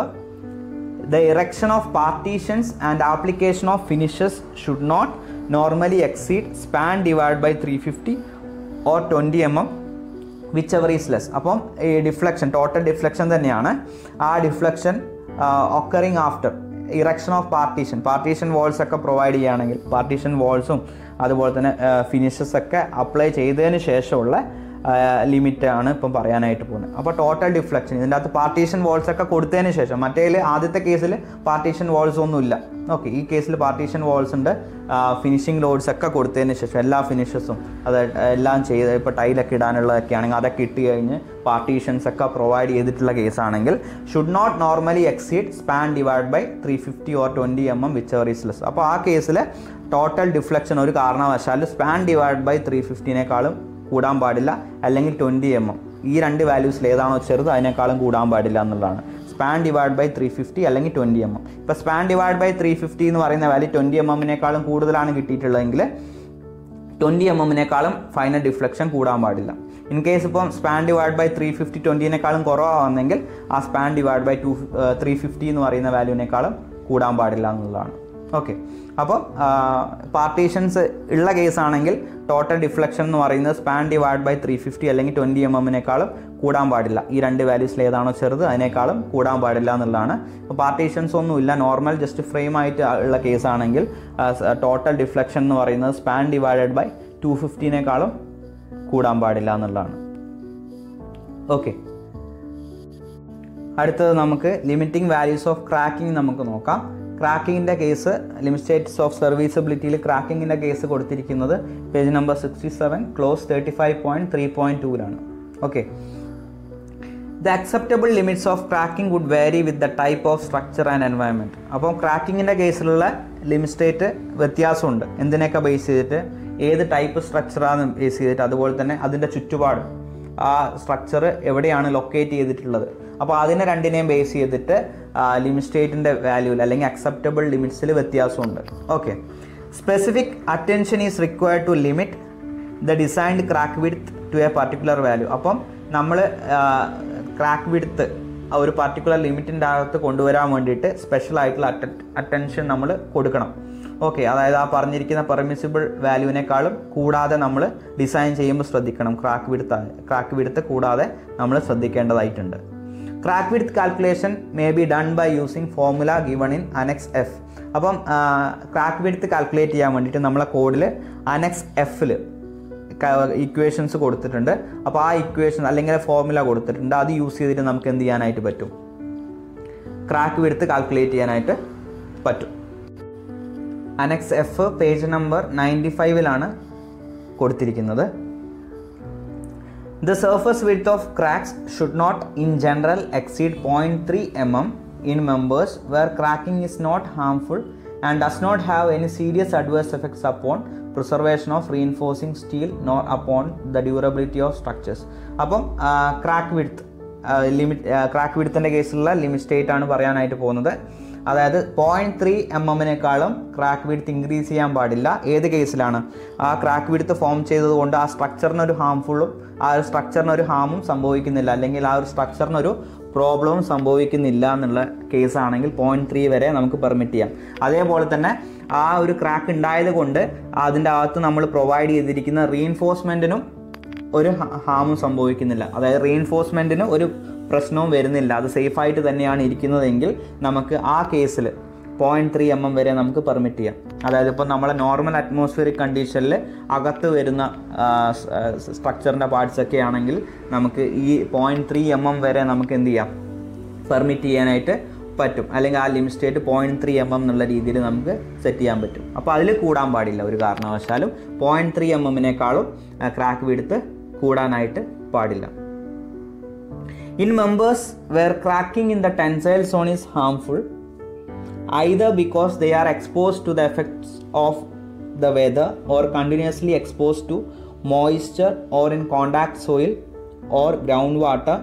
the erection of partitions and application of finishes should not normally exceed span divided by 350 or 20 mm whichever is less അപ്പം ഈ deflection total deflection തന്നെയാണ് ആ deflection occurring after erection of partition partition walls ഒക്കെ provide ചെയ്യുകയാണെങ്കിൽ partition വാൾസും അതുപോലെ തന്നെ finishes ഒക്കെ അപ്ലൈ ചെയ്തതിന് ശേഷമുള്ള ലിമിറ്റ് ആണ് ഇപ്പം പറയാനായിട്ട് പോകുന്നത് അപ്പോൾ ടോട്ടൽ ഡിഫ്ലക്ഷൻ ഇതിൻ്റെ അകത്ത് പാർട്ടീഷൻ വാൾസ് ഒക്കെ കൊടുത്തതിന് ശേഷം മറ്റേതിൽ ആദ്യത്തെ കേസിൽ പാർട്ടീഷൻ വാൾസ് ഒന്നും ഇല്ല ഓക്കെ ഈ കേസിൽ പാർട്ടീഷൻ വാൾസ് ഉണ്ട് ഫിനിഷിംഗ് ലോഡ്സ് ഒക്കെ കൊടുത്തതിന് ശേഷം എല്ലാ ഫിനിഷസും അത് എല്ലാം ചെയ്ത് ഇപ്പോൾ ടൈലൊക്കെ ഇടാനുള്ളതൊക്കെ ആണെങ്കിൽ അതൊക്കെ ഇട്ട് കഴിഞ്ഞ് പാർട്ടീഷൻസ് ഒക്കെ പ്രൊവൈഡ് ചെയ്തിട്ടുള്ള കേസാണെങ്കിൽ should not normally exceed span divide by three fifty or twenty M M whichever is less അപ്പോൾ ആ കേസിൽ ടോട്ടൽ ഡിഫ്ലക്ഷൻ ഒരു കാരണവശാൽ സ്പാൻ ഡിവൈഡ് ബൈ ത്രീ ഫിഫ്റ്റീനേക്കാളും കൂടാൻ പാടില്ല അല്ലെങ്കിൽ ട്വൻറ്റി എം എം ഈ രണ്ട് വാല്യൂസിൽ ഏതാണോ ചെറുത് അതിനേക്കാളും കൂടാൻ പാടില്ല എന്നുള്ളതാണ് span divide by three fifty അല്ലെങ്കിൽ ട്വൻറ്റി എം എം ഇപ്പോൾ span divide by three fifty എന്ന് പറയുന്ന വാല്യൂ ട്വൻറ്റി എം എമ്മിനേക്കാളും കൂടുതലാണ് കിട്ടിയിട്ടുള്ളതെങ്കിൽ ട്വൻറ്റി എം എമ്മിനേക്കാളും ഫൈനൽ ഡിഫ്ലക്ഷൻ കൂടാൻ പാടില്ല ഇൻ കേസ് ഇപ്പം span divide by three fifty ട്വൻറ്റിനേക്കാളും കുറവാണെങ്കിൽ ആ span divide by two three fifty എന്ന് പറയുന്ന വാല്യൂവിനേക്കാളും കൂടാൻ പാടില്ല എന്നുള്ളതാണ് ഓക്കെ അപ്പോൾ പാർട്ടീഷൻസ് ഉള്ള കേസാണെങ്കിൽ ടോട്ടൽ ഡിഫ്ലക്ഷൻ എന്ന് പറയുന്നത് span divide by three fifty അല്ലെങ്കിൽ ട്വൻറ്റി എം എമ്മിനേക്കാളും കൂടാൻ പാടില്ല ഈ രണ്ട് വാല്യൂസിൽ ഏതാണോ ചെറുത് അതിനേക്കാളും കൂടാൻ പാടില്ല എന്നുള്ളതാണ് അപ്പോൾ പാർട്ടീഷൻസ് ഒന്നുമില്ല നോർമൽ ജസ്റ്റ് ഫ്രെയിം ആയിട്ട് ഉള്ള കേസാണെങ്കിൽ ടോട്ടൽ ഡിഫ്ലക്ഷൻ എന്ന് പറയുന്നത് സ്പാൻ ഡിവൈഡഡ് ബൈ ടു ഫിഫ്റ്റീനേക്കാളും കൂടാൻ പാടില്ല എന്നുള്ളതാണ് ഓക്കെ അടുത്തത് നമുക്ക് ലിമിറ്റിംഗ് വാല്യൂസ് ഓഫ് ക്രാക്കിംഗ് നമുക്ക് നോക്കാം ക്രാക്കിങ്ങിൻ്റെ കേസ് ലിമിറ്റേറ്റ്സ് ഓഫ് സർവീസബിലിറ്റിയിൽ ക്രാക്കിങ്ങിൻ്റെ കേസ് കൊടുത്തിരിക്കുന്നത് page number sixty seven clause thirty five point three point ടൂവിലാണ് okay the acceptable limits of cracking would vary with the type of structure and environment അപ്പോൾ ക്രാക്കിങ്ങിൻ്റെ കേസിലുള്ള limit state വ്യത്യാസമുണ്ട് എന്തിനൊക്കെ ബേസ് ചെയ്തിട്ട് ഏത് ടൈപ്പ് സ്ട്രക്ചറാണ് ബേസ് ചെയ്തിട്ട് അതുപോലെ തന്നെ അതിൻ്റെ ചുറ്റുപാട് ആ സ്ട്രക്ചർ എവിടെയാണ് ലൊക്കേറ്റ് ചെയ്തിട്ടുള്ളത് അപ്പോൾ അതിനെ രണ്ടിനെയും ബേസ് ചെയ്തിട്ട് ലിമിസ്റ്റേറ്റിൻ്റെ വാല്യൂവിൽ അല്ലെങ്കിൽ അക്സെപ്റ്റബിൾ ലിമിറ്റ്സിൽ വ്യത്യാസമുണ്ട് okay specific attention is required to limit the designed crack width to a particular value അപ്പം നമ്മൾ ക്രാക്ക് വിഡ്ത്ത് ഒരു പർട്ടിക്കുലർ ലിമിറ്റിൻ്റെ അകത്ത് കൊണ്ടുവരാൻ വേണ്ടിയിട്ട് സ്പെഷ്യൽ ആയിട്ടുള്ള അറ്റ അറ്റൻഷൻ നമ്മൾ കൊടുക്കണം ഓക്കെ അതായത് ആ പറഞ്ഞിരിക്കുന്ന പെർമിസിബിൾ വാല്യൂവിനേക്കാളും കൂടാതെ നമ്മൾ ഡിസൈൻ ചെയ്യുമ്പോൾ ശ്രദ്ധിക്കണം ക്രാക്ക് വിഡ്ത്ത് ക്രാക്ക് വിഡ്ത്ത് കൂടാതെ നമ്മൾ ശ്രദ്ധിക്കേണ്ടതായിട്ടുണ്ട് crack width calculation may be done by using formula given in annex F അപ്പം ക്രാക്ക് വിഡ്ത്ത് കാൽക്കുലേറ്റ് ചെയ്യാൻ വേണ്ടിയിട്ട് നമ്മളെ കോഡിൽ അനെക്സ് എഫിൽ ഇക്വേഷൻസ് കൊടുത്തിട്ടുണ്ട് അപ്പോൾ ആ ഇക്വേഷൻ അല്ലെങ്കിൽ ഫോർമുല കൊടുത്തിട്ടുണ്ട് അത് യൂസ് ചെയ്തിട്ട് നമുക്ക് എന്ത് ചെയ്യാനായിട്ട് പറ്റും ക്രാക്ക് വിഡ്ത്ത് കാൽക്കുലേറ്റ് ചെയ്യാനായിട്ട് പറ്റും annex F page number ninety ഫൈവിലാണ് കൊടുത്തിരിക്കുന്നത് the surface width of cracks should not in general exceed point three M M in members where cracking is not harmful and does not have any serious adverse effects upon preservation of reinforcing steel nor upon the durability of structures അപ്പം crack width limit crack വിഡ്ത്തിൻ്റെ കേസിലുള്ള limit state ആണ് പറയാനായിട്ട് പോകുന്നത് അതായത് point three M എമ്മിനേക്കാളും crack width increase ചെയ്യാൻ പാടില്ല ഏത് കേസിലാണ് ആ ക്രാക്ക് വിഡ്ത്ത് ഫോം ചെയ്തതുകൊണ്ട് ആ സ്ട്രക്ചറിന് ഒരു ഹാംഫുള്ളും ആ ഒരു സ്ട്രക്ചറിന് ഒരു ഹാമും സംഭവിക്കുന്നില്ല അല്ലെങ്കിൽ ആ ഒരു സ്ട്രക്ചറിന് ഒരു പ്രോബ്ലവും സംഭവിക്കുന്നില്ല എന്നുള്ള കേസാണെങ്കിൽ പോയിൻറ്റ് ത്രീ വരെ നമുക്ക് പെർമിറ്റ് ചെയ്യാം അതേപോലെ തന്നെ ആ ഒരു ക്രാക്ക് ഉണ്ടായത് കൊണ്ട് അതിൻ്റെ അകത്ത് നമ്മൾ പ്രൊവൈഡ് ചെയ്തിരിക്കുന്ന റീഇൻഫോഴ്സ്മെൻറ്റിനും ഒരു ഹാമും സംഭവിക്കുന്നില്ല അതായത് റീഇൻഫോഴ്സ്മെൻറ്റിന് ഒരു പ്രശ്നവും വരുന്നില്ല അത് സേഫായിട്ട് തന്നെയാണ് ഇരിക്കുന്നതെങ്കിൽ നമുക്ക് ആ കേസിൽ പോയിൻറ്റ് ത്രീ എം എം വരെ നമുക്ക് പെർമിറ്റ് ചെയ്യാം അതായത് ഇപ്പോൾ നമ്മളെ നോർമൽ അറ്റ്മോസ്ഫിയറിക് കണ്ടീഷനിൽ അകത്ത് വരുന്ന സ്ട്രക്ചറിൻ്റെ പാർട്സ് ഒക്കെ ആണെങ്കിൽ നമുക്ക് ഈ പോയിൻറ്റ് ത്രീ എം എം വരെ നമുക്ക് എന്ത് ചെയ്യാം പെർമിറ്റ് ചെയ്യാനായിട്ട് പറ്റും അല്ലെങ്കിൽ ആ limit state point three M M എന്നുള്ള രീതിയിൽ നമുക്ക് സെറ്റ് ചെയ്യാൻ പറ്റും അപ്പോൾ അതിൽ കൂടാൻ പാടില്ല ഒരു കാരണവശാലും പോയിൻറ്റ് ത്രീ എം എമ്മിനേക്കാളും ക്രാക്ക് വിടുത്ത് കൂടാനായിട്ട് പാടില്ല in members where cracking in the tensile zone is harmful either because they are exposed to the effects of the weather or continuously exposed to moisture or in contact soil or groundwater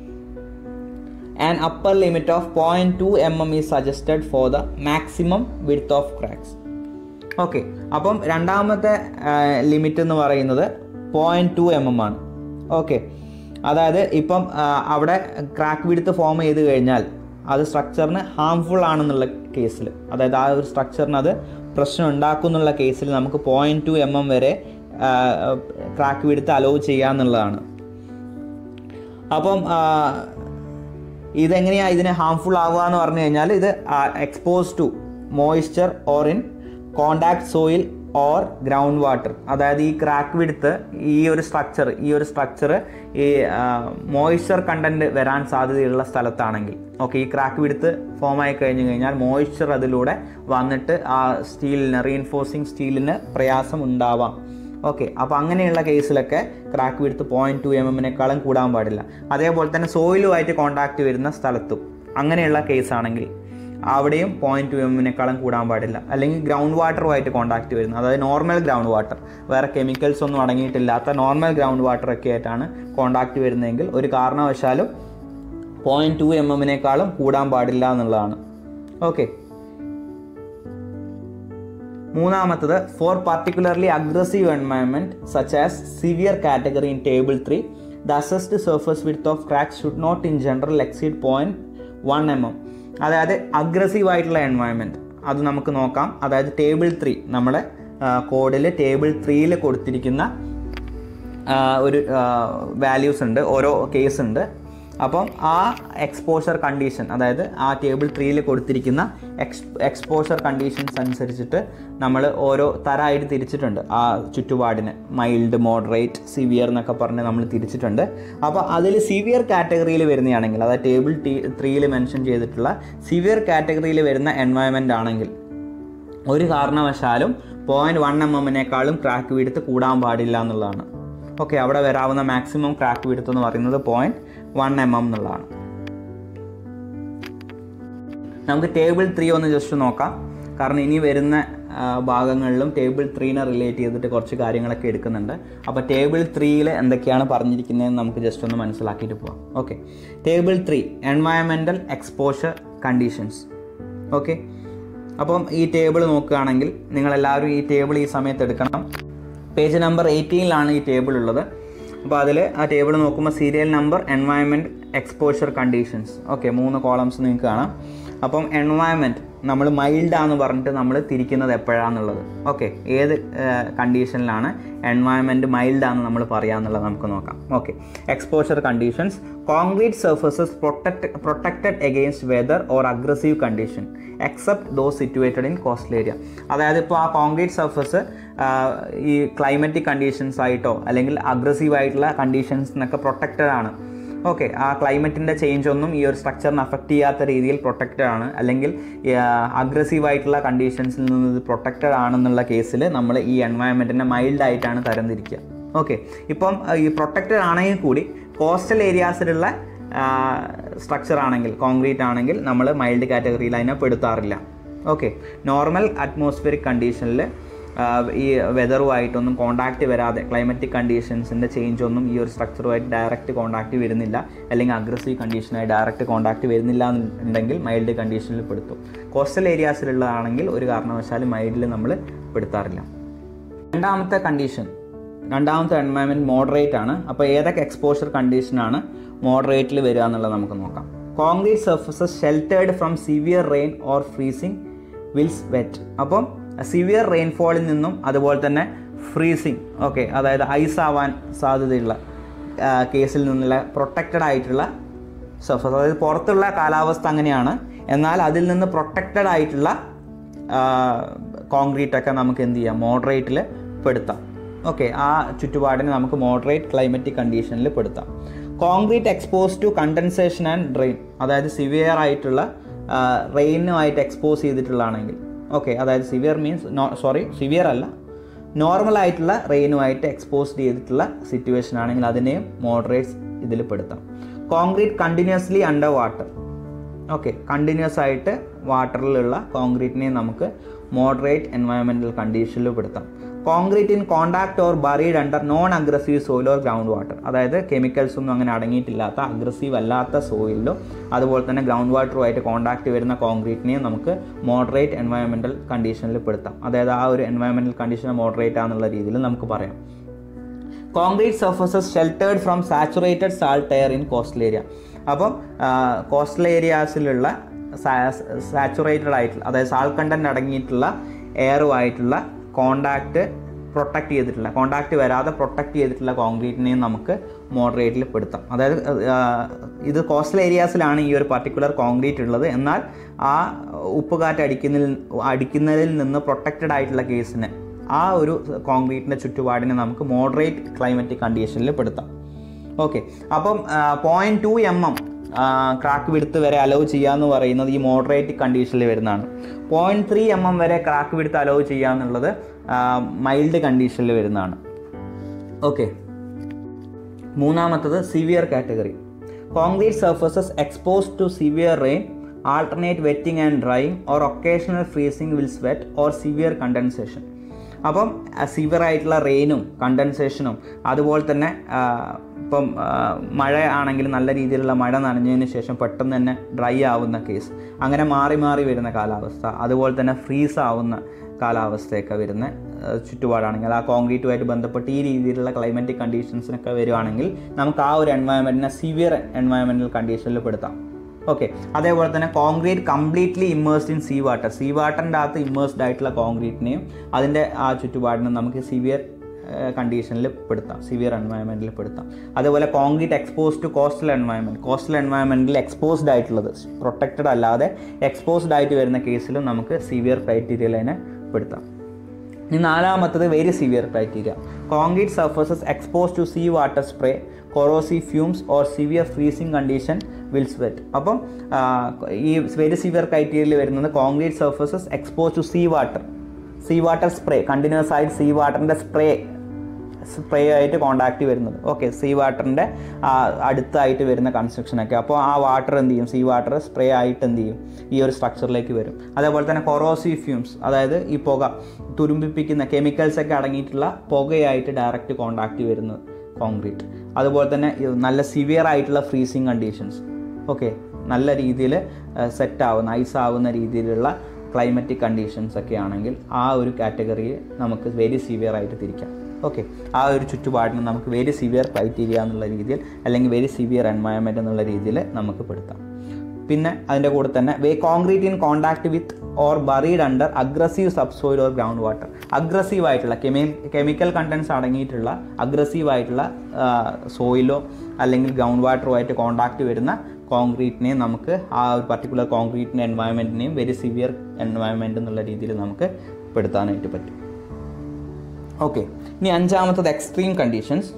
an upper limit of 0.2 mm is suggested for the maximum width of cracks okay അപ്പം രണ്ടാമത്തെ limit എന്ന് പറയുന്നത് point two M M ആണ് okay അതായത് ഇപ്പം ആ, അവിടെ crack width form ചെയ്ത് കഴിഞ്ഞാൽ അത് സ്ട്രക്ചറിന് ഹാംഫുൾ ആണെന്നുള്ള കേസിൽ അതായത് ആ ഒരു സ്ട്രക്ചറിന് അത് പ്രശ്നം ഉണ്ടാക്കും എന്നുള്ള കേസിൽ നമുക്ക് പോയിൻറ്റ് ടു എം എം വരെ ക്രാക്ക് വിടുത്ത് അലോ ചെയ്യാന്നുള്ളതാണ് അപ്പം ആ, ഇതെങ്ങനെയാണ് ഇതിന് ഹാംഫുൾ ആവുക എന്ന് പറഞ്ഞു കഴിഞ്ഞാൽ ഇത് expose to moisture or in contact soil or ground water അതായത് ഈ ക്രാക്ക് വിടുത്ത് ഈ ഒരു സ്ട്രക്ചർ ഈ ഒരു സ്ട്രക്ചർ ഈ മോയ്സ്ചർ കണ്ടന്റ് വരാൻ സാധ്യതയുള്ള സ്ഥലത്താണെങ്കിൽ ഓക്കെ ഈ ക്രാക്ക് വിടുത്ത് ഫോം ആയി കഴിഞ്ഞു കഴിഞ്ഞാൽ മോയ്സ്ചർ അതിലൂടെ വന്നിട്ട് ആ സ്റ്റീലിന് റീഇൻഫോഴ്സിങ് സ്റ്റീലിന് പ്രയാസം ഉണ്ടാവാം ഓക്കെ അപ്പോൾ അങ്ങനെയുള്ള കേസിലൊക്കെ crack width point two M എമ്മിനേക്കാളും കൂടാൻ പാടില്ല അതേപോലെ തന്നെ സോയിലുമായിട്ട് കോണ്ടാക്ട് വരുന്ന സ്ഥലത്തും അങ്ങനെയുള്ള കേസാണെങ്കിൽ അവിടെയും പോയിൻറ്റ് ടു എമ്മിനേക്കാളും കൂടാൻ പാടില്ല അല്ലെങ്കിൽ ഗ്രൗണ്ട് വാട്ടറുമായിട്ട് കോണ്ടാക്ട് വരുന്നത് അതായത് നോർമൽ ഗ്രൗണ്ട് വാട്ടർ വേറെ കെമിക്കൽസ് ഒന്നും അടങ്ങിയിട്ടില്ലാത്ത നോർമൽ ഗ്രൗണ്ട് വാട്ടർ ഒക്കെ ആയിട്ടാണ് കോണ്ടാക്ട് വരുന്നതെങ്കിൽ ഒരു കാരണവശാലും പോയിൻറ്റ് ടു എം എമ്മിനേക്കാളും കൂടാൻ പാടില്ല എന്നുള്ളതാണ് ഓക്കെ മൂന്നാമത്തത് for particularly aggressive environment such as severe category in table three the assessed surface width of cracks should not in general exceed point one M M അതായത് aggressive ആയിട്ടുള്ള environment അത് നമുക്ക് നോക്കാം അതായത് ടേബിൾ ത്രീ നമ്മുടെ കോഡിൽ table ത്രീയിൽ കൊടുത്തിരിക്കുന്ന ആ, ഒരു വാല്യൂസ് ഉണ്ട് ഓരോ കേസ് ഉണ്ട് അപ്പം ആ എക്സ്പോഷർ കണ്ടീഷൻ അതായത് ആ ടേബിൾ ത്രീയിൽ കൊടുത്തിരിക്കുന്ന എക്സ് എക്സ്പോഷർ കണ്ടീഷൻസ് അനുസരിച്ചിട്ട് നമ്മൾ ഓരോ തരമായിട്ട് തിരിച്ചിട്ടുണ്ട് ആ ചുറ്റുപാടിന് മൈൽഡ് മോഡറേറ്റ് സിവിയർ എന്നൊക്കെ പറഞ്ഞ് നമ്മൾ തിരിച്ചിട്ടുണ്ട് അപ്പോൾ അതിൽ സിവിയർ കാറ്റഗറിയിൽ വരുന്നതാണെങ്കിൽ അതായത് ടേബിൾ ടി ത്രീയിൽ മെൻഷൻ ചെയ്തിട്ടുള്ള സിവിയർ കാറ്റഗറിയിൽ വരുന്ന എൻവയൺമെൻ്റ് ആണെങ്കിൽ ഒരു കാരണവശാലും പോയിൻറ്റ് വൺ എം എമ്മിനേക്കാളും ക്രാക്ക് വീടുത്ത് കൂടാൻ പാടില്ല എന്നുള്ളതാണ് ഓക്കെ അവിടെ വരാവുന്ന മാക്സിമം ക്രാക്ക് വീടുത്ത് എന്ന് പറയുന്നത് പോയിൻറ്റ് വൺ എം എം എന്നുള്ളതാണ് നമുക്ക് ടേബിൾ ത്രീ ഒന്ന് ജസ്റ്റ് നോക്കാം കാരണം ഇനി വരുന്ന ആ, ഭാഗങ്ങളിലും ടേബിൾ ത്രീനെ റിലേറ്റ് ചെയ്തിട്ട് കുറച്ച് കാര്യങ്ങളൊക്കെ എടുക്കുന്നുണ്ട് അപ്പോൾ ടേബിൾ ത്രീയിൽ എന്തൊക്കെയാണ് പറഞ്ഞിരിക്കുന്നതെന്ന് നമുക്ക് ജസ്റ്റ് ഒന്ന് മനസ്സിലാക്കിയിട്ട് പോവാം okay table three environmental exposure conditions okay അപ്പം ഈ ടേബിൾ നോക്കുകയാണെങ്കിൽ നിങ്ങളെല്ലാവരും ഈ ടേബിൾ ഈ സമയത്ത് എടുക്കണം പേജ് നമ്പർ എയ്റ്റീനിലാണ് ഈ ടേബിൾ ഉള്ളത് അപ്പോൾ അതിൽ ആ ടേബിൾ നോക്കുമ്പോൾ serial number environment exposure conditions okay മൂന്ന് കോളംസ് നിങ്ങൾക്ക് കാണാം അപ്പം എൻവയൺമെൻറ്റ് നമ്മൾ മൈൽഡാന്ന് പറഞ്ഞിട്ട് നമ്മൾ തിരിക്കുന്നത് എപ്പോഴാണെന്നുള്ളത് ഓക്കെ ഏത് കണ്ടീഷനിലാണ് എൻവയൺമെൻറ്റ് മൈൽഡാന്ന് നമ്മൾ പറയാന്നുള്ളത് നമുക്ക് നോക്കാം okay exposure conditions concrete surfaces protect protected against weather or aggressive condition except those situated in coastal area അതായത് ഇപ്പോൾ ആ കോൺക്രീറ്റ് സർഫസ് ഈ ക്ലൈമറ്റിക് കണ്ടീഷൻസ് ആയിട്ടോ അല്ലെങ്കിൽ അഗ്രസീവ് ആയിട്ടുള്ള കണ്ടീഷൻസ് എന്നൊക്കെ പ്രൊട്ടക്റ്റഡ് ആണ് ഓക്കെ ആ ക്ലൈമറ്റിൻ്റെ ചേഞ്ച് ഒന്നും ഈ ഒരു സ്ട്രക്ചറിനെ അഫക്റ്റ് ചെയ്യാത്ത രീതിയിൽ പ്രൊട്ടക്റ്റഡ് ആണ് അല്ലെങ്കിൽ അഗ്രസീവ് ആയിട്ടുള്ള കണ്ടീഷൻസിൽ നിന്ന് ഇത് പ്രൊട്ടക്റ്റഡ് ആണെന്നുള്ള കേസിൽ നമ്മൾ ഈ എൻവയൺമെൻറ്റിനെ മൈൽഡ് ആയിട്ടാണ് തരംതിരിക്കുക ഓക്കെ ഇപ്പം ആ, ഈ പ്രൊട്ടക്റ്റഡ് ആണെങ്കിൽ കൂടി കോസ്റ്റൽ ഏരിയാസിലുള്ള സ്ട്രക്ചർ ആണെങ്കിൽ കോൺക്രീറ്റ് ആണെങ്കിൽ നമ്മൾ മൈൽഡ് കാറ്റഗറിയിൽ അതിനെ പെടുത്താറില്ല ഓക്കെ നോർമൽ അറ്റ്മോസ്ഫിയറിക് കണ്ടീഷനിൽ ഈ വെതറുമായിട്ടൊന്നും കോണ്ടാക്റ്റ് വരാതെ ക്ലൈമറ്റിക് കണ്ടീഷൻസിൻ്റെ ചേഞ്ച് ഒന്നും ഈ ഒരു സ്ട്രക്ചറുമായിട്ട് ഡയറക്റ്റ് കോണ്ടാക്റ്റ് വരുന്നില്ല അല്ലെങ്കിൽ അഗ്രസീവ് കണ്ടീഷനായി ഡയറക്റ്റ് കോണ്ടാക്റ്റ് വരുന്നില്ല എന്നുണ്ടെങ്കിൽ മൈൽഡ് കണ്ടീഷനിൽ പെടുത്തും കോസ്റ്റൽ ഏരിയാസിലുള്ളതാണെങ്കിൽ ഒരു കാരണവശാലും മൈൽഡിൽ നമ്മൾ പെടുത്താറില്ല രണ്ടാമത്തെ കണ്ടീഷൻ രണ്ടാമത്തെ എൻവയൺമെൻറ്റ് മോഡറേറ്റ് ആണ് അപ്പോൾ ഏതൊക്കെ എക്സ്പോഷർ കണ്ടീഷനാണ് മോഡറേറ്റിൽ വരിക എന്നുള്ളത് നമുക്ക് നോക്കാം concrete surfaces sheltered from severe rain or freezing whilst wet അപ്പം സിവിയർ റെയിൻഫോളിൽ നിന്നും അതുപോലെ തന്നെ ഫ്രീസിങ് ഓക്കെ അതായത് ഐസ് ആവാൻ സാധ്യതയുള്ള കേസിൽ നിന്നുള്ള പ്രൊട്ടക്റ്റഡ് ആയിട്ടുള്ള സർഫസ് അതായത് പുറത്തുള്ള കാലാവസ്ഥ അങ്ങനെയാണ് എന്നാൽ അതിൽ നിന്ന് പ്രൊട്ടക്റ്റഡ് ആയിട്ടുള്ള കോൺക്രീറ്റ് ഒക്കെ നമുക്ക് എന്ത് ചെയ്യാം മോഡറേറ്റിൽ പെടുത്താം ഓക്കെ ആ ചുറ്റുപാടിനെ നമുക്ക് മോഡറേറ്റ് ക്ലൈമറ്റിക് കണ്ടീഷനിൽ പെടുത്താം concrete expose to condensation and drain അതായത് സിവിയർ ആയിട്ടുള്ള റെയിനുമായിട്ട് എക്സ്പോസ് ചെയ്തിട്ടുള്ളതാണെങ്കിൽ ഓക്കെ അതായത് സിവിയർ മീൻസ് സോറി സിവിയർ അല്ല നോർമൽ ആയിട്ടുള്ള റെയിനുമായിട്ട് എക്സ്പോസ്ഡ് ചെയ്തിട്ടുള്ള സിറ്റുവേഷൻ ആണെങ്കിൽ അതിനെയും മോഡറേറ്റ്സ് ഇതിൽ പെടുത്താം concrete continuously under water okay continuous ആയിട്ട് വാട്ടറിലുള്ള കോൺക്രീറ്റിനെ നമുക്ക് മോഡറേറ്റ് എൻവയറമെൻറ്റൽ കണ്ടീഷനിൽ പെടുത്താം concrete in contact or buried under non aggressive soil or ground water അതായത് കെമിക്കൽസ് ഒന്നും അങ്ങനെ അടങ്ങിയിട്ടില്ലാത്ത അഗ്രസീവ് അല്ലാത്ത സോയിലിലോ അതുപോലെ തന്നെ ഗ്രൗണ്ട് വാട്ടറുമായിട്ട് കോണ്ടാക്ട് വരുന്ന കോൺക്രീറ്റിനെയും നമുക്ക് മോഡറേറ്റ് എൻവയറമെൻറ്റൽ കണ്ടീഷനിൽ പെടുത്താം അതായത് ആ ഒരു എൻവയറമെൻറ്റൽ കണ്ടീഷൻ മോഡറേറ്റ് ആണെന്നുള്ള രീതിയിൽ നമുക്ക് പറയാം concrete surfaces sheltered from saturated salt air in coastal area അപ്പം കോസ്റ്റൽ ഏരിയാസിലുള്ള സാച്ചുറേറ്റഡ് ആയിട്ടുള്ള അതായത് സാൾ കണ്ടന്റ് അടങ്ങിയിട്ടുള്ള എയറുമായിട്ടുള്ള കോണ്ടാക്റ്റ് പ്രൊട്ടക്റ്റ് ചെയ്തിട്ടുള്ള കോണ്ടാക്റ്റ് വരാതെ പ്രൊട്ടക്റ്റ് ചെയ്തിട്ടുള്ള കോൺക്രീറ്റിനെയും നമുക്ക് മോഡറേറ്റിൽ പെടുത്താം അതായത് ആ, ഇത് കോസ്റ്റൽ ഏരിയാസിലാണ് ഈ ഒരു പർട്ടിക്കുലർ കോൺക്രീറ്റ് ഉള്ളത് എന്നാൽ ആ ഉപ്പുകാറ്റ് അടിക്കുന്നതിൽ അടിക്കുന്നതിൽ നിന്ന് പ്രൊട്ടക്റ്റഡ് ആയിട്ടുള്ള കേസിന് ആ ഒരു കോൺക്രീറ്റിൻ്റെ ചുറ്റുപാടിനെ നമുക്ക് മോഡറേറ്റ് ക്ലൈമറ്റിക് കണ്ടീഷനിൽ പെടുത്താം ഓക്കെ അപ്പം point two M M crack width വരെ അലോ ചെയ്യുക എന്ന് പറയുന്നത് ഈ മോഡറേറ്റ് കണ്ടീഷനിൽ വരുന്നതാണ് പോയിൻറ്റ് ത്രീ എം എം വരെ ക്രാക്ക് വിടുത്ത് അലോ ചെയ്യുക എന്നുള്ളത് മൈൽഡ് കണ്ടീഷനിൽ വരുന്നതാണ് ഓക്കെ മൂന്നാമത്തത് severe category concrete surfaces expose to severe rain alternate wetting and drying or occasional freezing വിൽ സ്വെറ്റ് ഓർ സിവിയർ കണ്ടൻസേഷൻ അപ്പം സിവിയർ ആയിട്ടുള്ള റെയിനും കണ്ടൻസേഷനും അതുപോലെ തന്നെ ആ, ഇപ്പം ആ, മഴ ആണെങ്കിൽ നല്ല രീതിയിലുള്ള മഴ നനഞ്ഞതിന് ശേഷം പെട്ടെന്ന് തന്നെ ഡ്രൈ ആവുന്ന കേസ് അങ്ങനെ മാറി മാറി വരുന്ന കാലാവസ്ഥ അതുപോലെ തന്നെ ഫ്രീസ് ആവുന്ന കാലാവസ്ഥയൊക്കെ വരുന്ന ആ, ചുറ്റുപാടാണെങ്കിൽ ആ കോൺക്രീറ്റുമായിട്ട് ബന്ധപ്പെട്ട് ഈ രീതിയിലുള്ള ക്ലൈമറ്റിക് കണ്ടീഷൻസിനൊക്കെ വരുവാണെങ്കിൽ നമുക്ക് ആ ഒരു എൻവയൺമെൻറ്റിനെ സിവിയർ എൻവയൺമെൻറ്റൽ കണ്ടീഷനിൽ പെടുത്താം ഓക്കെ അതേപോലെ തന്നെ concrete completely immersed in sea water sea വാട്ടറിൻ്റെ അകത്ത് ഇമ്മേഴ്സ്ഡ് ആയിട്ടുള്ള കോൺക്രീറ്റിനെയും അതിൻ്റെ ആ ചുറ്റുപാടിനും നമുക്ക് സിവിയർ കണ്ടീഷനിൽ പെടുത്താം സിവിയർ എൻവയൺമെൻറ്റിൽ പെടുത്താം അതേപോലെ concrete expose to coastal environment coastal എൻവയൺമെൻറ്റിൽ എക്സ്പോസ്ഡ് ആയിട്ടുള്ളത് പ്രൊട്ടക്റ്റഡ് അല്ലാതെ എക്സ്പോസ്ഡ് ആയിട്ട് വരുന്ന കേസിലും നമുക്ക് സിവിയർ ക്രൈറ്റീരിയയിൽ അതിനെ പെടുത്താം ഇനി നാലാമത്തത് very severe criteria concrete surfaces expose to sea water spray corrosive fumes or severe freezing condition വിൽ സ്വെറ്റ് അപ്പം ആ, ഈ വെരി സിവിയർ ക്രൈറ്റീരിയയിൽ വരുന്നത് concrete surfaces expose to sea water sea water spray continuous ആയിട്ട് സീ വാട്ടറിൻ്റെ സ്പ്രേ സ്പ്രേ ആയിട്ട് contact വരുന്നത് ഓക്കെ സീ വാട്ടറിൻ്റെ അടുത്തായിട്ട് വരുന്ന കൺസ്ട്രക്ഷനൊക്കെ അപ്പോൾ ആ വാട്ടർ എന്ത് ചെയ്യും സീ വാട്ടർ സ്പ്രേ ആയിട്ട് എന്ത് ചെയ്യും ഈ ഒരു സ്ട്രക്ചറിലേക്ക് വരും അതേപോലെ തന്നെ കൊറോസീവ് ഫ്യൂംസ് അതായത് ഈ പുക തുരുമ്പിപ്പിക്കുന്ന കെമിക്കൽസ് ഒക്കെ അടങ്ങിയിട്ടുള്ള പുകയായിട്ട് ഡയറക്റ്റ് കോണ്ടാക്ട് വരുന്നത് കോൺക്രീറ്റ് അതുപോലെ തന്നെ ഈ നല്ല സിവിയർ ആയിട്ടുള്ള ഫ്രീസിങ് കണ്ടീഷൻസ് ഓക്കെ നല്ല രീതിയിൽ സെറ്റ് ആവുന്ന ഐസ് ആവുന്ന രീതിയിലുള്ള ക്ലൈമറ്റിക് കണ്ടീഷൻസ് ഒക്കെ ആണെങ്കിൽ ആ ഒരു കാറ്റഗറിയെ നമുക്ക് വെരി സിവിയർ ആയിട്ട് തിരിക്കാം ഓക്കെ ആ ഒരു ചുറ്റുപാടിന് നമുക്ക് വെരി സിവിയർ ക്രൈറ്റീരിയ എന്നുള്ള രീതിയിൽ അല്ലെങ്കിൽ വെരി സിവിയർ എൻവയൺമെൻറ്റ് എന്നുള്ള രീതിയിൽ നമുക്ക് പെടുത്താം പിന്നെ അതിൻ്റെ കൂടെ തന്നെ വേ concrete in contact with or buried under aggressive subsoil or ground water aggressive ആയിട്ടുള്ള കെമി കെമിക്കൽ കണ്ടൻസ് അടങ്ങിയിട്ടുള്ള അഗ്രസീവ് ആയിട്ടുള്ള സോയിലോ അല്ലെങ്കിൽ ഗ്രൗണ്ട് വാട്ടറോ ആയിട്ട് കോണ്ടാക്ട് വരുന്ന കോൺക്രീറ്റിനെയും നമുക്ക് ആ ഒരു പർട്ടിക്കുലർ കോൺക്രീറ്റിൻ്റെ എൻവയൺമെൻറ്റിനെയും വെരി സിവിയർ എൻവയൺമെൻറ്റ് എന്നുള്ള രീതിയിൽ നമുക്ക് പെടുത്താനായിട്ട് പറ്റും ഓക്കെ ഇനി അഞ്ചാമത്തത് extreme conditions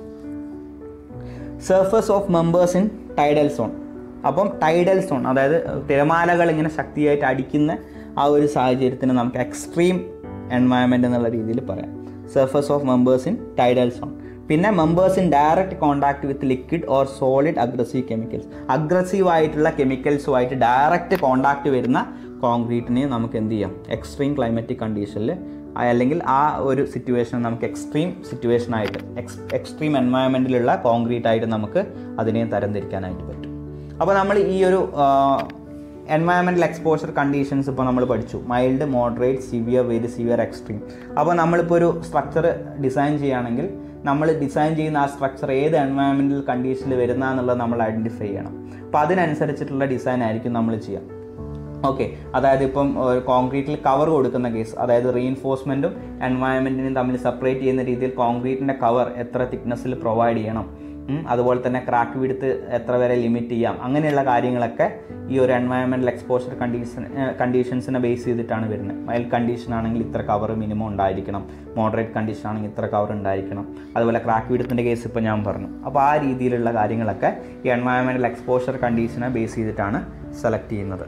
surface of members in tidal zone അപ്പം ടൈഡൽ സോൺ അതായത് തിരമാലകൾ ഇങ്ങനെ ശക്തിയായിട്ട് അടിക്കുന്ന ആ ഒരു സാഹചര്യത്തിന് നമുക്ക് എക്സ്ട്രീം എൻവയൺമെൻറ്റ് എന്നുള്ള രീതിയിൽ പറയാം surface of members in tidal zone പിന്നെ members in direct contact with liquid or solid aggressive chemicals aggressive ആയിട്ടുള്ള കെമിക്കൽസുമായിട്ട് ഡയറക്റ്റ് കോൺടാക്ട് വരുന്ന കോൺക്രീറ്റിനെ നമുക്ക് എന്ത് ചെയ്യാം എക്സ്ട്രീം ക്ലൈമറ്റിക് കണ്ടീഷനിൽ അല്ലെങ്കിൽ ആ ഒരു സിറ്റുവേഷൻ നമുക്ക് എക്സ്ട്രീം സിറ്റുവേഷൻ ആയിട്ട് എക്സ് എക്സ്ട്രീം എൻവയൺമെൻറ്റിലുള്ള കോൺക്രീറ്റ് ആയിട്ട് നമുക്ക് അതിനെ തരംതിരിക്കാനായിട്ട് പറ്റും അപ്പോൾ നമ്മൾ ഈ ഒരു എൻവയൺമെൻറ്റൽ എക്സ്പോഷർ കണ്ടീഷൻസ് ഇപ്പോൾ നമ്മൾ പഠിച്ചു mild moderate severe very severe extreme അപ്പോൾ നമ്മളിപ്പോൾ ഒരു സ്ട്രക്ചർ ഡിസൈൻ ചെയ്യുകയാണെങ്കിൽ നമ്മൾ ഡിസൈൻ ചെയ്യുന്ന ആ സ്ട്രക്ചർ ഏത് എൻവയൺമെൻറ്റൽ കണ്ടീഷനിൽ വരുന്ന എന്നുള്ളത് നമ്മൾ ഐഡൻറ്റിഫൈ ചെയ്യണം അപ്പോൾ അതിനനുസരിച്ചിട്ടുള്ള ഡിസൈൻ ആയിരിക്കും നമ്മൾ ചെയ്യുക ഓക്കെ അതായത് ഇപ്പം കോൺക്രീറ്റിൽ കവർ കൊടുക്കുന്ന കേസ് അതായത് റീഇൻഫോഴ്സ്മെൻറ്റും എൻവയൺമെൻറ്റിനും തമ്മിൽ സെപ്പറേറ്റ് ചെയ്യുന്ന രീതിയിൽ കോൺക്രീറ്റിൻ്റെ കവർ എത്ര തിക്നെസ്സിൽ പ്രൊവൈഡ് ചെയ്യണം ഉം, അതുപോലെ തന്നെ ക്രാക്ക് വിടുത്ത് എത്ര വരെ ലിമിറ്റ് ചെയ്യാം അങ്ങനെയുള്ള കാര്യങ്ങളൊക്കെ ഈ ഒരു എൻവയൺമെൻറ്റൽ എക്സ്പോഷർ കണ്ടീഷൻ കണ്ടീഷൻസിനെ ബേസ് ചെയ്തിട്ടാണ് വരുന്നത് മൈൽഡ് കണ്ടീഷൻ ആണെങ്കിൽ ഇത്ര കവർ മിനിമം ഉണ്ടായിരിക്കണം മോഡറേറ്റ് കണ്ടീഷൻ ആണെങ്കിൽ ഇത്ര കവർ ഉണ്ടായിരിക്കണം അതുപോലെ ക്രാക്ക് വിടുത്തിൻ്റെ കേസ് ഇപ്പോൾ ഞാൻ പറഞ്ഞു അപ്പോൾ ആ രീതിയിലുള്ള കാര്യങ്ങളൊക്കെ ഈ എൻവയൺമെൻറ്റൽ എക്സ്പോഷർ കണ്ടീഷനെ ബേസ് ചെയ്തിട്ടാണ് സെലക്ട് ചെയ്യുന്നത്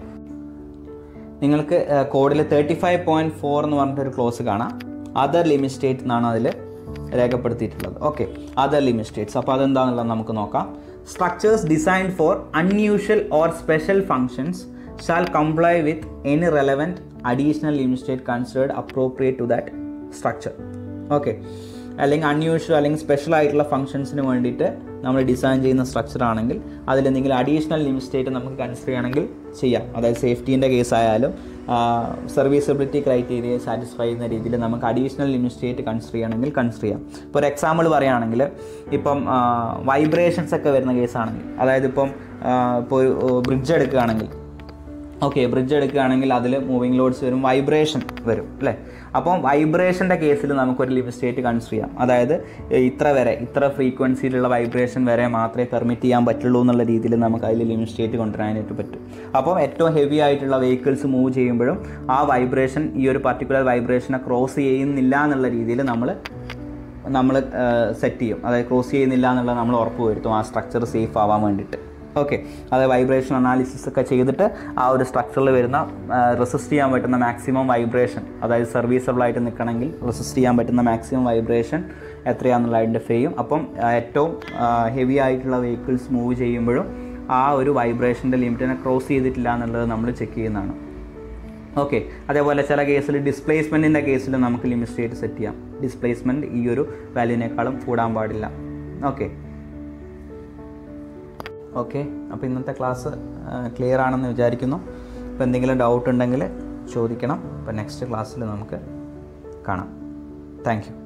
നിങ്ങൾക്ക് കോഡിൽ തേർട്ടി ഫൈവ് പോയിൻറ്റ് ഫോർ എന്ന് പറഞ്ഞിട്ടൊരു ക്ലോസ് കാണാം അതർ ലിമിറ്റ് സ്റ്റേറ്റ് എന്നാണ് അതിൽ രേഖപ്പെടുത്തിയിട്ടുള്ളത് ഓക്കെ അതർ ലിമിറ്റ് സ്റ്റേറ്റ്സ് അപ്പോൾ അതെന്താണെന്നുള്ളത് നമുക്ക് നോക്കാം structures designed for unusual or special functions shall comply with any relevant additional limit state considered appropriate to that structure okay അല്ലെങ്കിൽ അൺയൂഷ്വൽ അല്ലെങ്കിൽ സ്പെഷ്യൽ ആയിട്ടുള്ള ഫംഗ്ഷൻസിന് വേണ്ടിയിട്ട് നമ്മൾ ഡിസൈൻ ചെയ്യുന്ന സ്ട്രക്ചർ ആണെങ്കിൽ അതിലെന്തെങ്കിലും അഡീഷണൽ ലിമിറ്റ് സ്റ്റേറ്റ് നമുക്ക് കൺസിഡർ ചെയ്യണമെങ്കിൽ ചെയ്യാം അതായത് സേഫ്റ്റീൻ്റെ കേസ് ആയാലും സർവീസബിലിറ്റി ക്രൈറ്റീരിയ സാറ്റിസ്ഫൈ ചെയ്യുന്ന രീതിയിൽ നമുക്ക് അഡീഷണൽ ലിമിറ്റ് സ്റ്റേറ്റ് കൺസിഡർ ചെയ്യണമെങ്കിൽ കൺസിഡർ ചെയ്യാം ഇപ്പോൾ ഒരു എക്സാമ്പിൾ പറയുകയാണെങ്കിൽ ഇപ്പം വൈബ്രേഷൻസ് ഒക്കെ വരുന്ന കേസാണെങ്കിൽ അതായത് ഇപ്പം ആ, ഇപ്പോൾ ഒരു ബ്രിഡ്ജ് എടുക്കുകയാണെങ്കിൽ ഓക്കെ ബ്രിഡ്ജ് എടുക്കുകയാണെങ്കിൽ അതിൽ മൂവിങ് ലോഡ്സ് വരും വൈബ്രേഷൻ വരും അല്ലേ അപ്പം വൈബ്രേഷൻ്റെ കേസിൽ നമുക്കൊരു ലിമിറ്റ് സ്റ്റേറ്റ് കൺസിഡർ ചെയ്യാം അതായത് ഇത്ര വരെ ഇത്ര ഫ്രീക്വൻസിയിലുള്ള വൈബ്രേഷൻ വരെ മാത്രമേ പെർമിറ്റ് ചെയ്യാൻ പറ്റുള്ളൂ എന്നുള്ള രീതിയിൽ നമുക്ക് അതിൽ ലിമിറ്റ് സ്റ്റേറ്റ് കൊണ്ടുവരാനായിട്ട് പറ്റും അപ്പം ഏറ്റവും ഹെവി ആയിട്ടുള്ള വെഹിക്കിൾസ് മൂവ് ചെയ്യുമ്പോഴും ആ വൈബ്രേഷൻ ഈ ഒരു പർട്ടിക്കുലർ വൈബ്രേഷനെ ക്രോസ് ചെയ്യുന്നില്ല എന്നുള്ള രീതിയിൽ നമ്മൾ നമ്മൾ സെറ്റ് ചെയ്യും അതായത് ക്രോസ് ചെയ്യുന്നില്ല എന്നുള്ളത് നമ്മൾ ഉറപ്പ് വരുത്തും ആ സ്ട്രക്ചർ സേഫ് ആവാൻ വേണ്ടിയിട്ട് ഓക്കെ അതായത് വൈബ്രേഷൻ അനാലിസിസ് ഒക്കെ ചെയ്തിട്ട് ആ ഒരു സ്ട്രക്ചറിൽ വരുന്ന റെസിസ്റ്റ് ചെയ്യാൻ പറ്റുന്ന മാക്സിമം വൈബ്രേഷൻ അതായത് സർവീസബിൾ ആയിട്ട് നിൽക്കണമെങ്കിൽ റെസിസ്റ്റ് ചെയ്യാൻ പറ്റുന്ന മാക്സിമം വൈബ്രേഷൻ എത്രയാണെന്നുള്ള ഐഡൻറ്റിഫൈ ചെയ്യും അപ്പം ആ, ഏറ്റവും ഹെവി ആയിട്ടുള്ള വെഹിക്കിൾസ് മൂവ് ചെയ്യുമ്പോഴും ആ ഒരു വൈബ്രേഷൻ്റെ ലിമിറ്റിനെ ക്രോസ് ചെയ്തിട്ടില്ല എന്നുള്ളത് നമ്മൾ ചെക്ക് ചെയ്യുന്നതാണ് ഓക്കെ അതേപോലെ ചില കേസിൽ ഡിസ്പ്ലേസ്മെൻറ്റിൻ്റെ കേസിൽ നമുക്ക് ലിമിറ്റ് സ്റ്റേറ്റ് സെറ്റ് ചെയ്യാം ഡിസ്പ്ലേസ്മെൻറ്റ് ഈ ഒരു വാല്യൂനേക്കാളും കൂടാൻ പാടില്ല ഓക്കെ ഓക്കെ അപ്പോൾ ഇന്നത്തെ ക്ലാസ് ക്ലിയർ ആണെന്ന് വിചാരിക്കുന്നു അപ്പോൾ എന്തെങ്കിലും ഡൗട്ട് ഉണ്ടെങ്കിൽ ചോദിക്കണം അപ്പോൾ നെക്സ്റ്റ് ക്ലാസ്സിൽ നമുക്ക് കാണാം താങ്ക് യു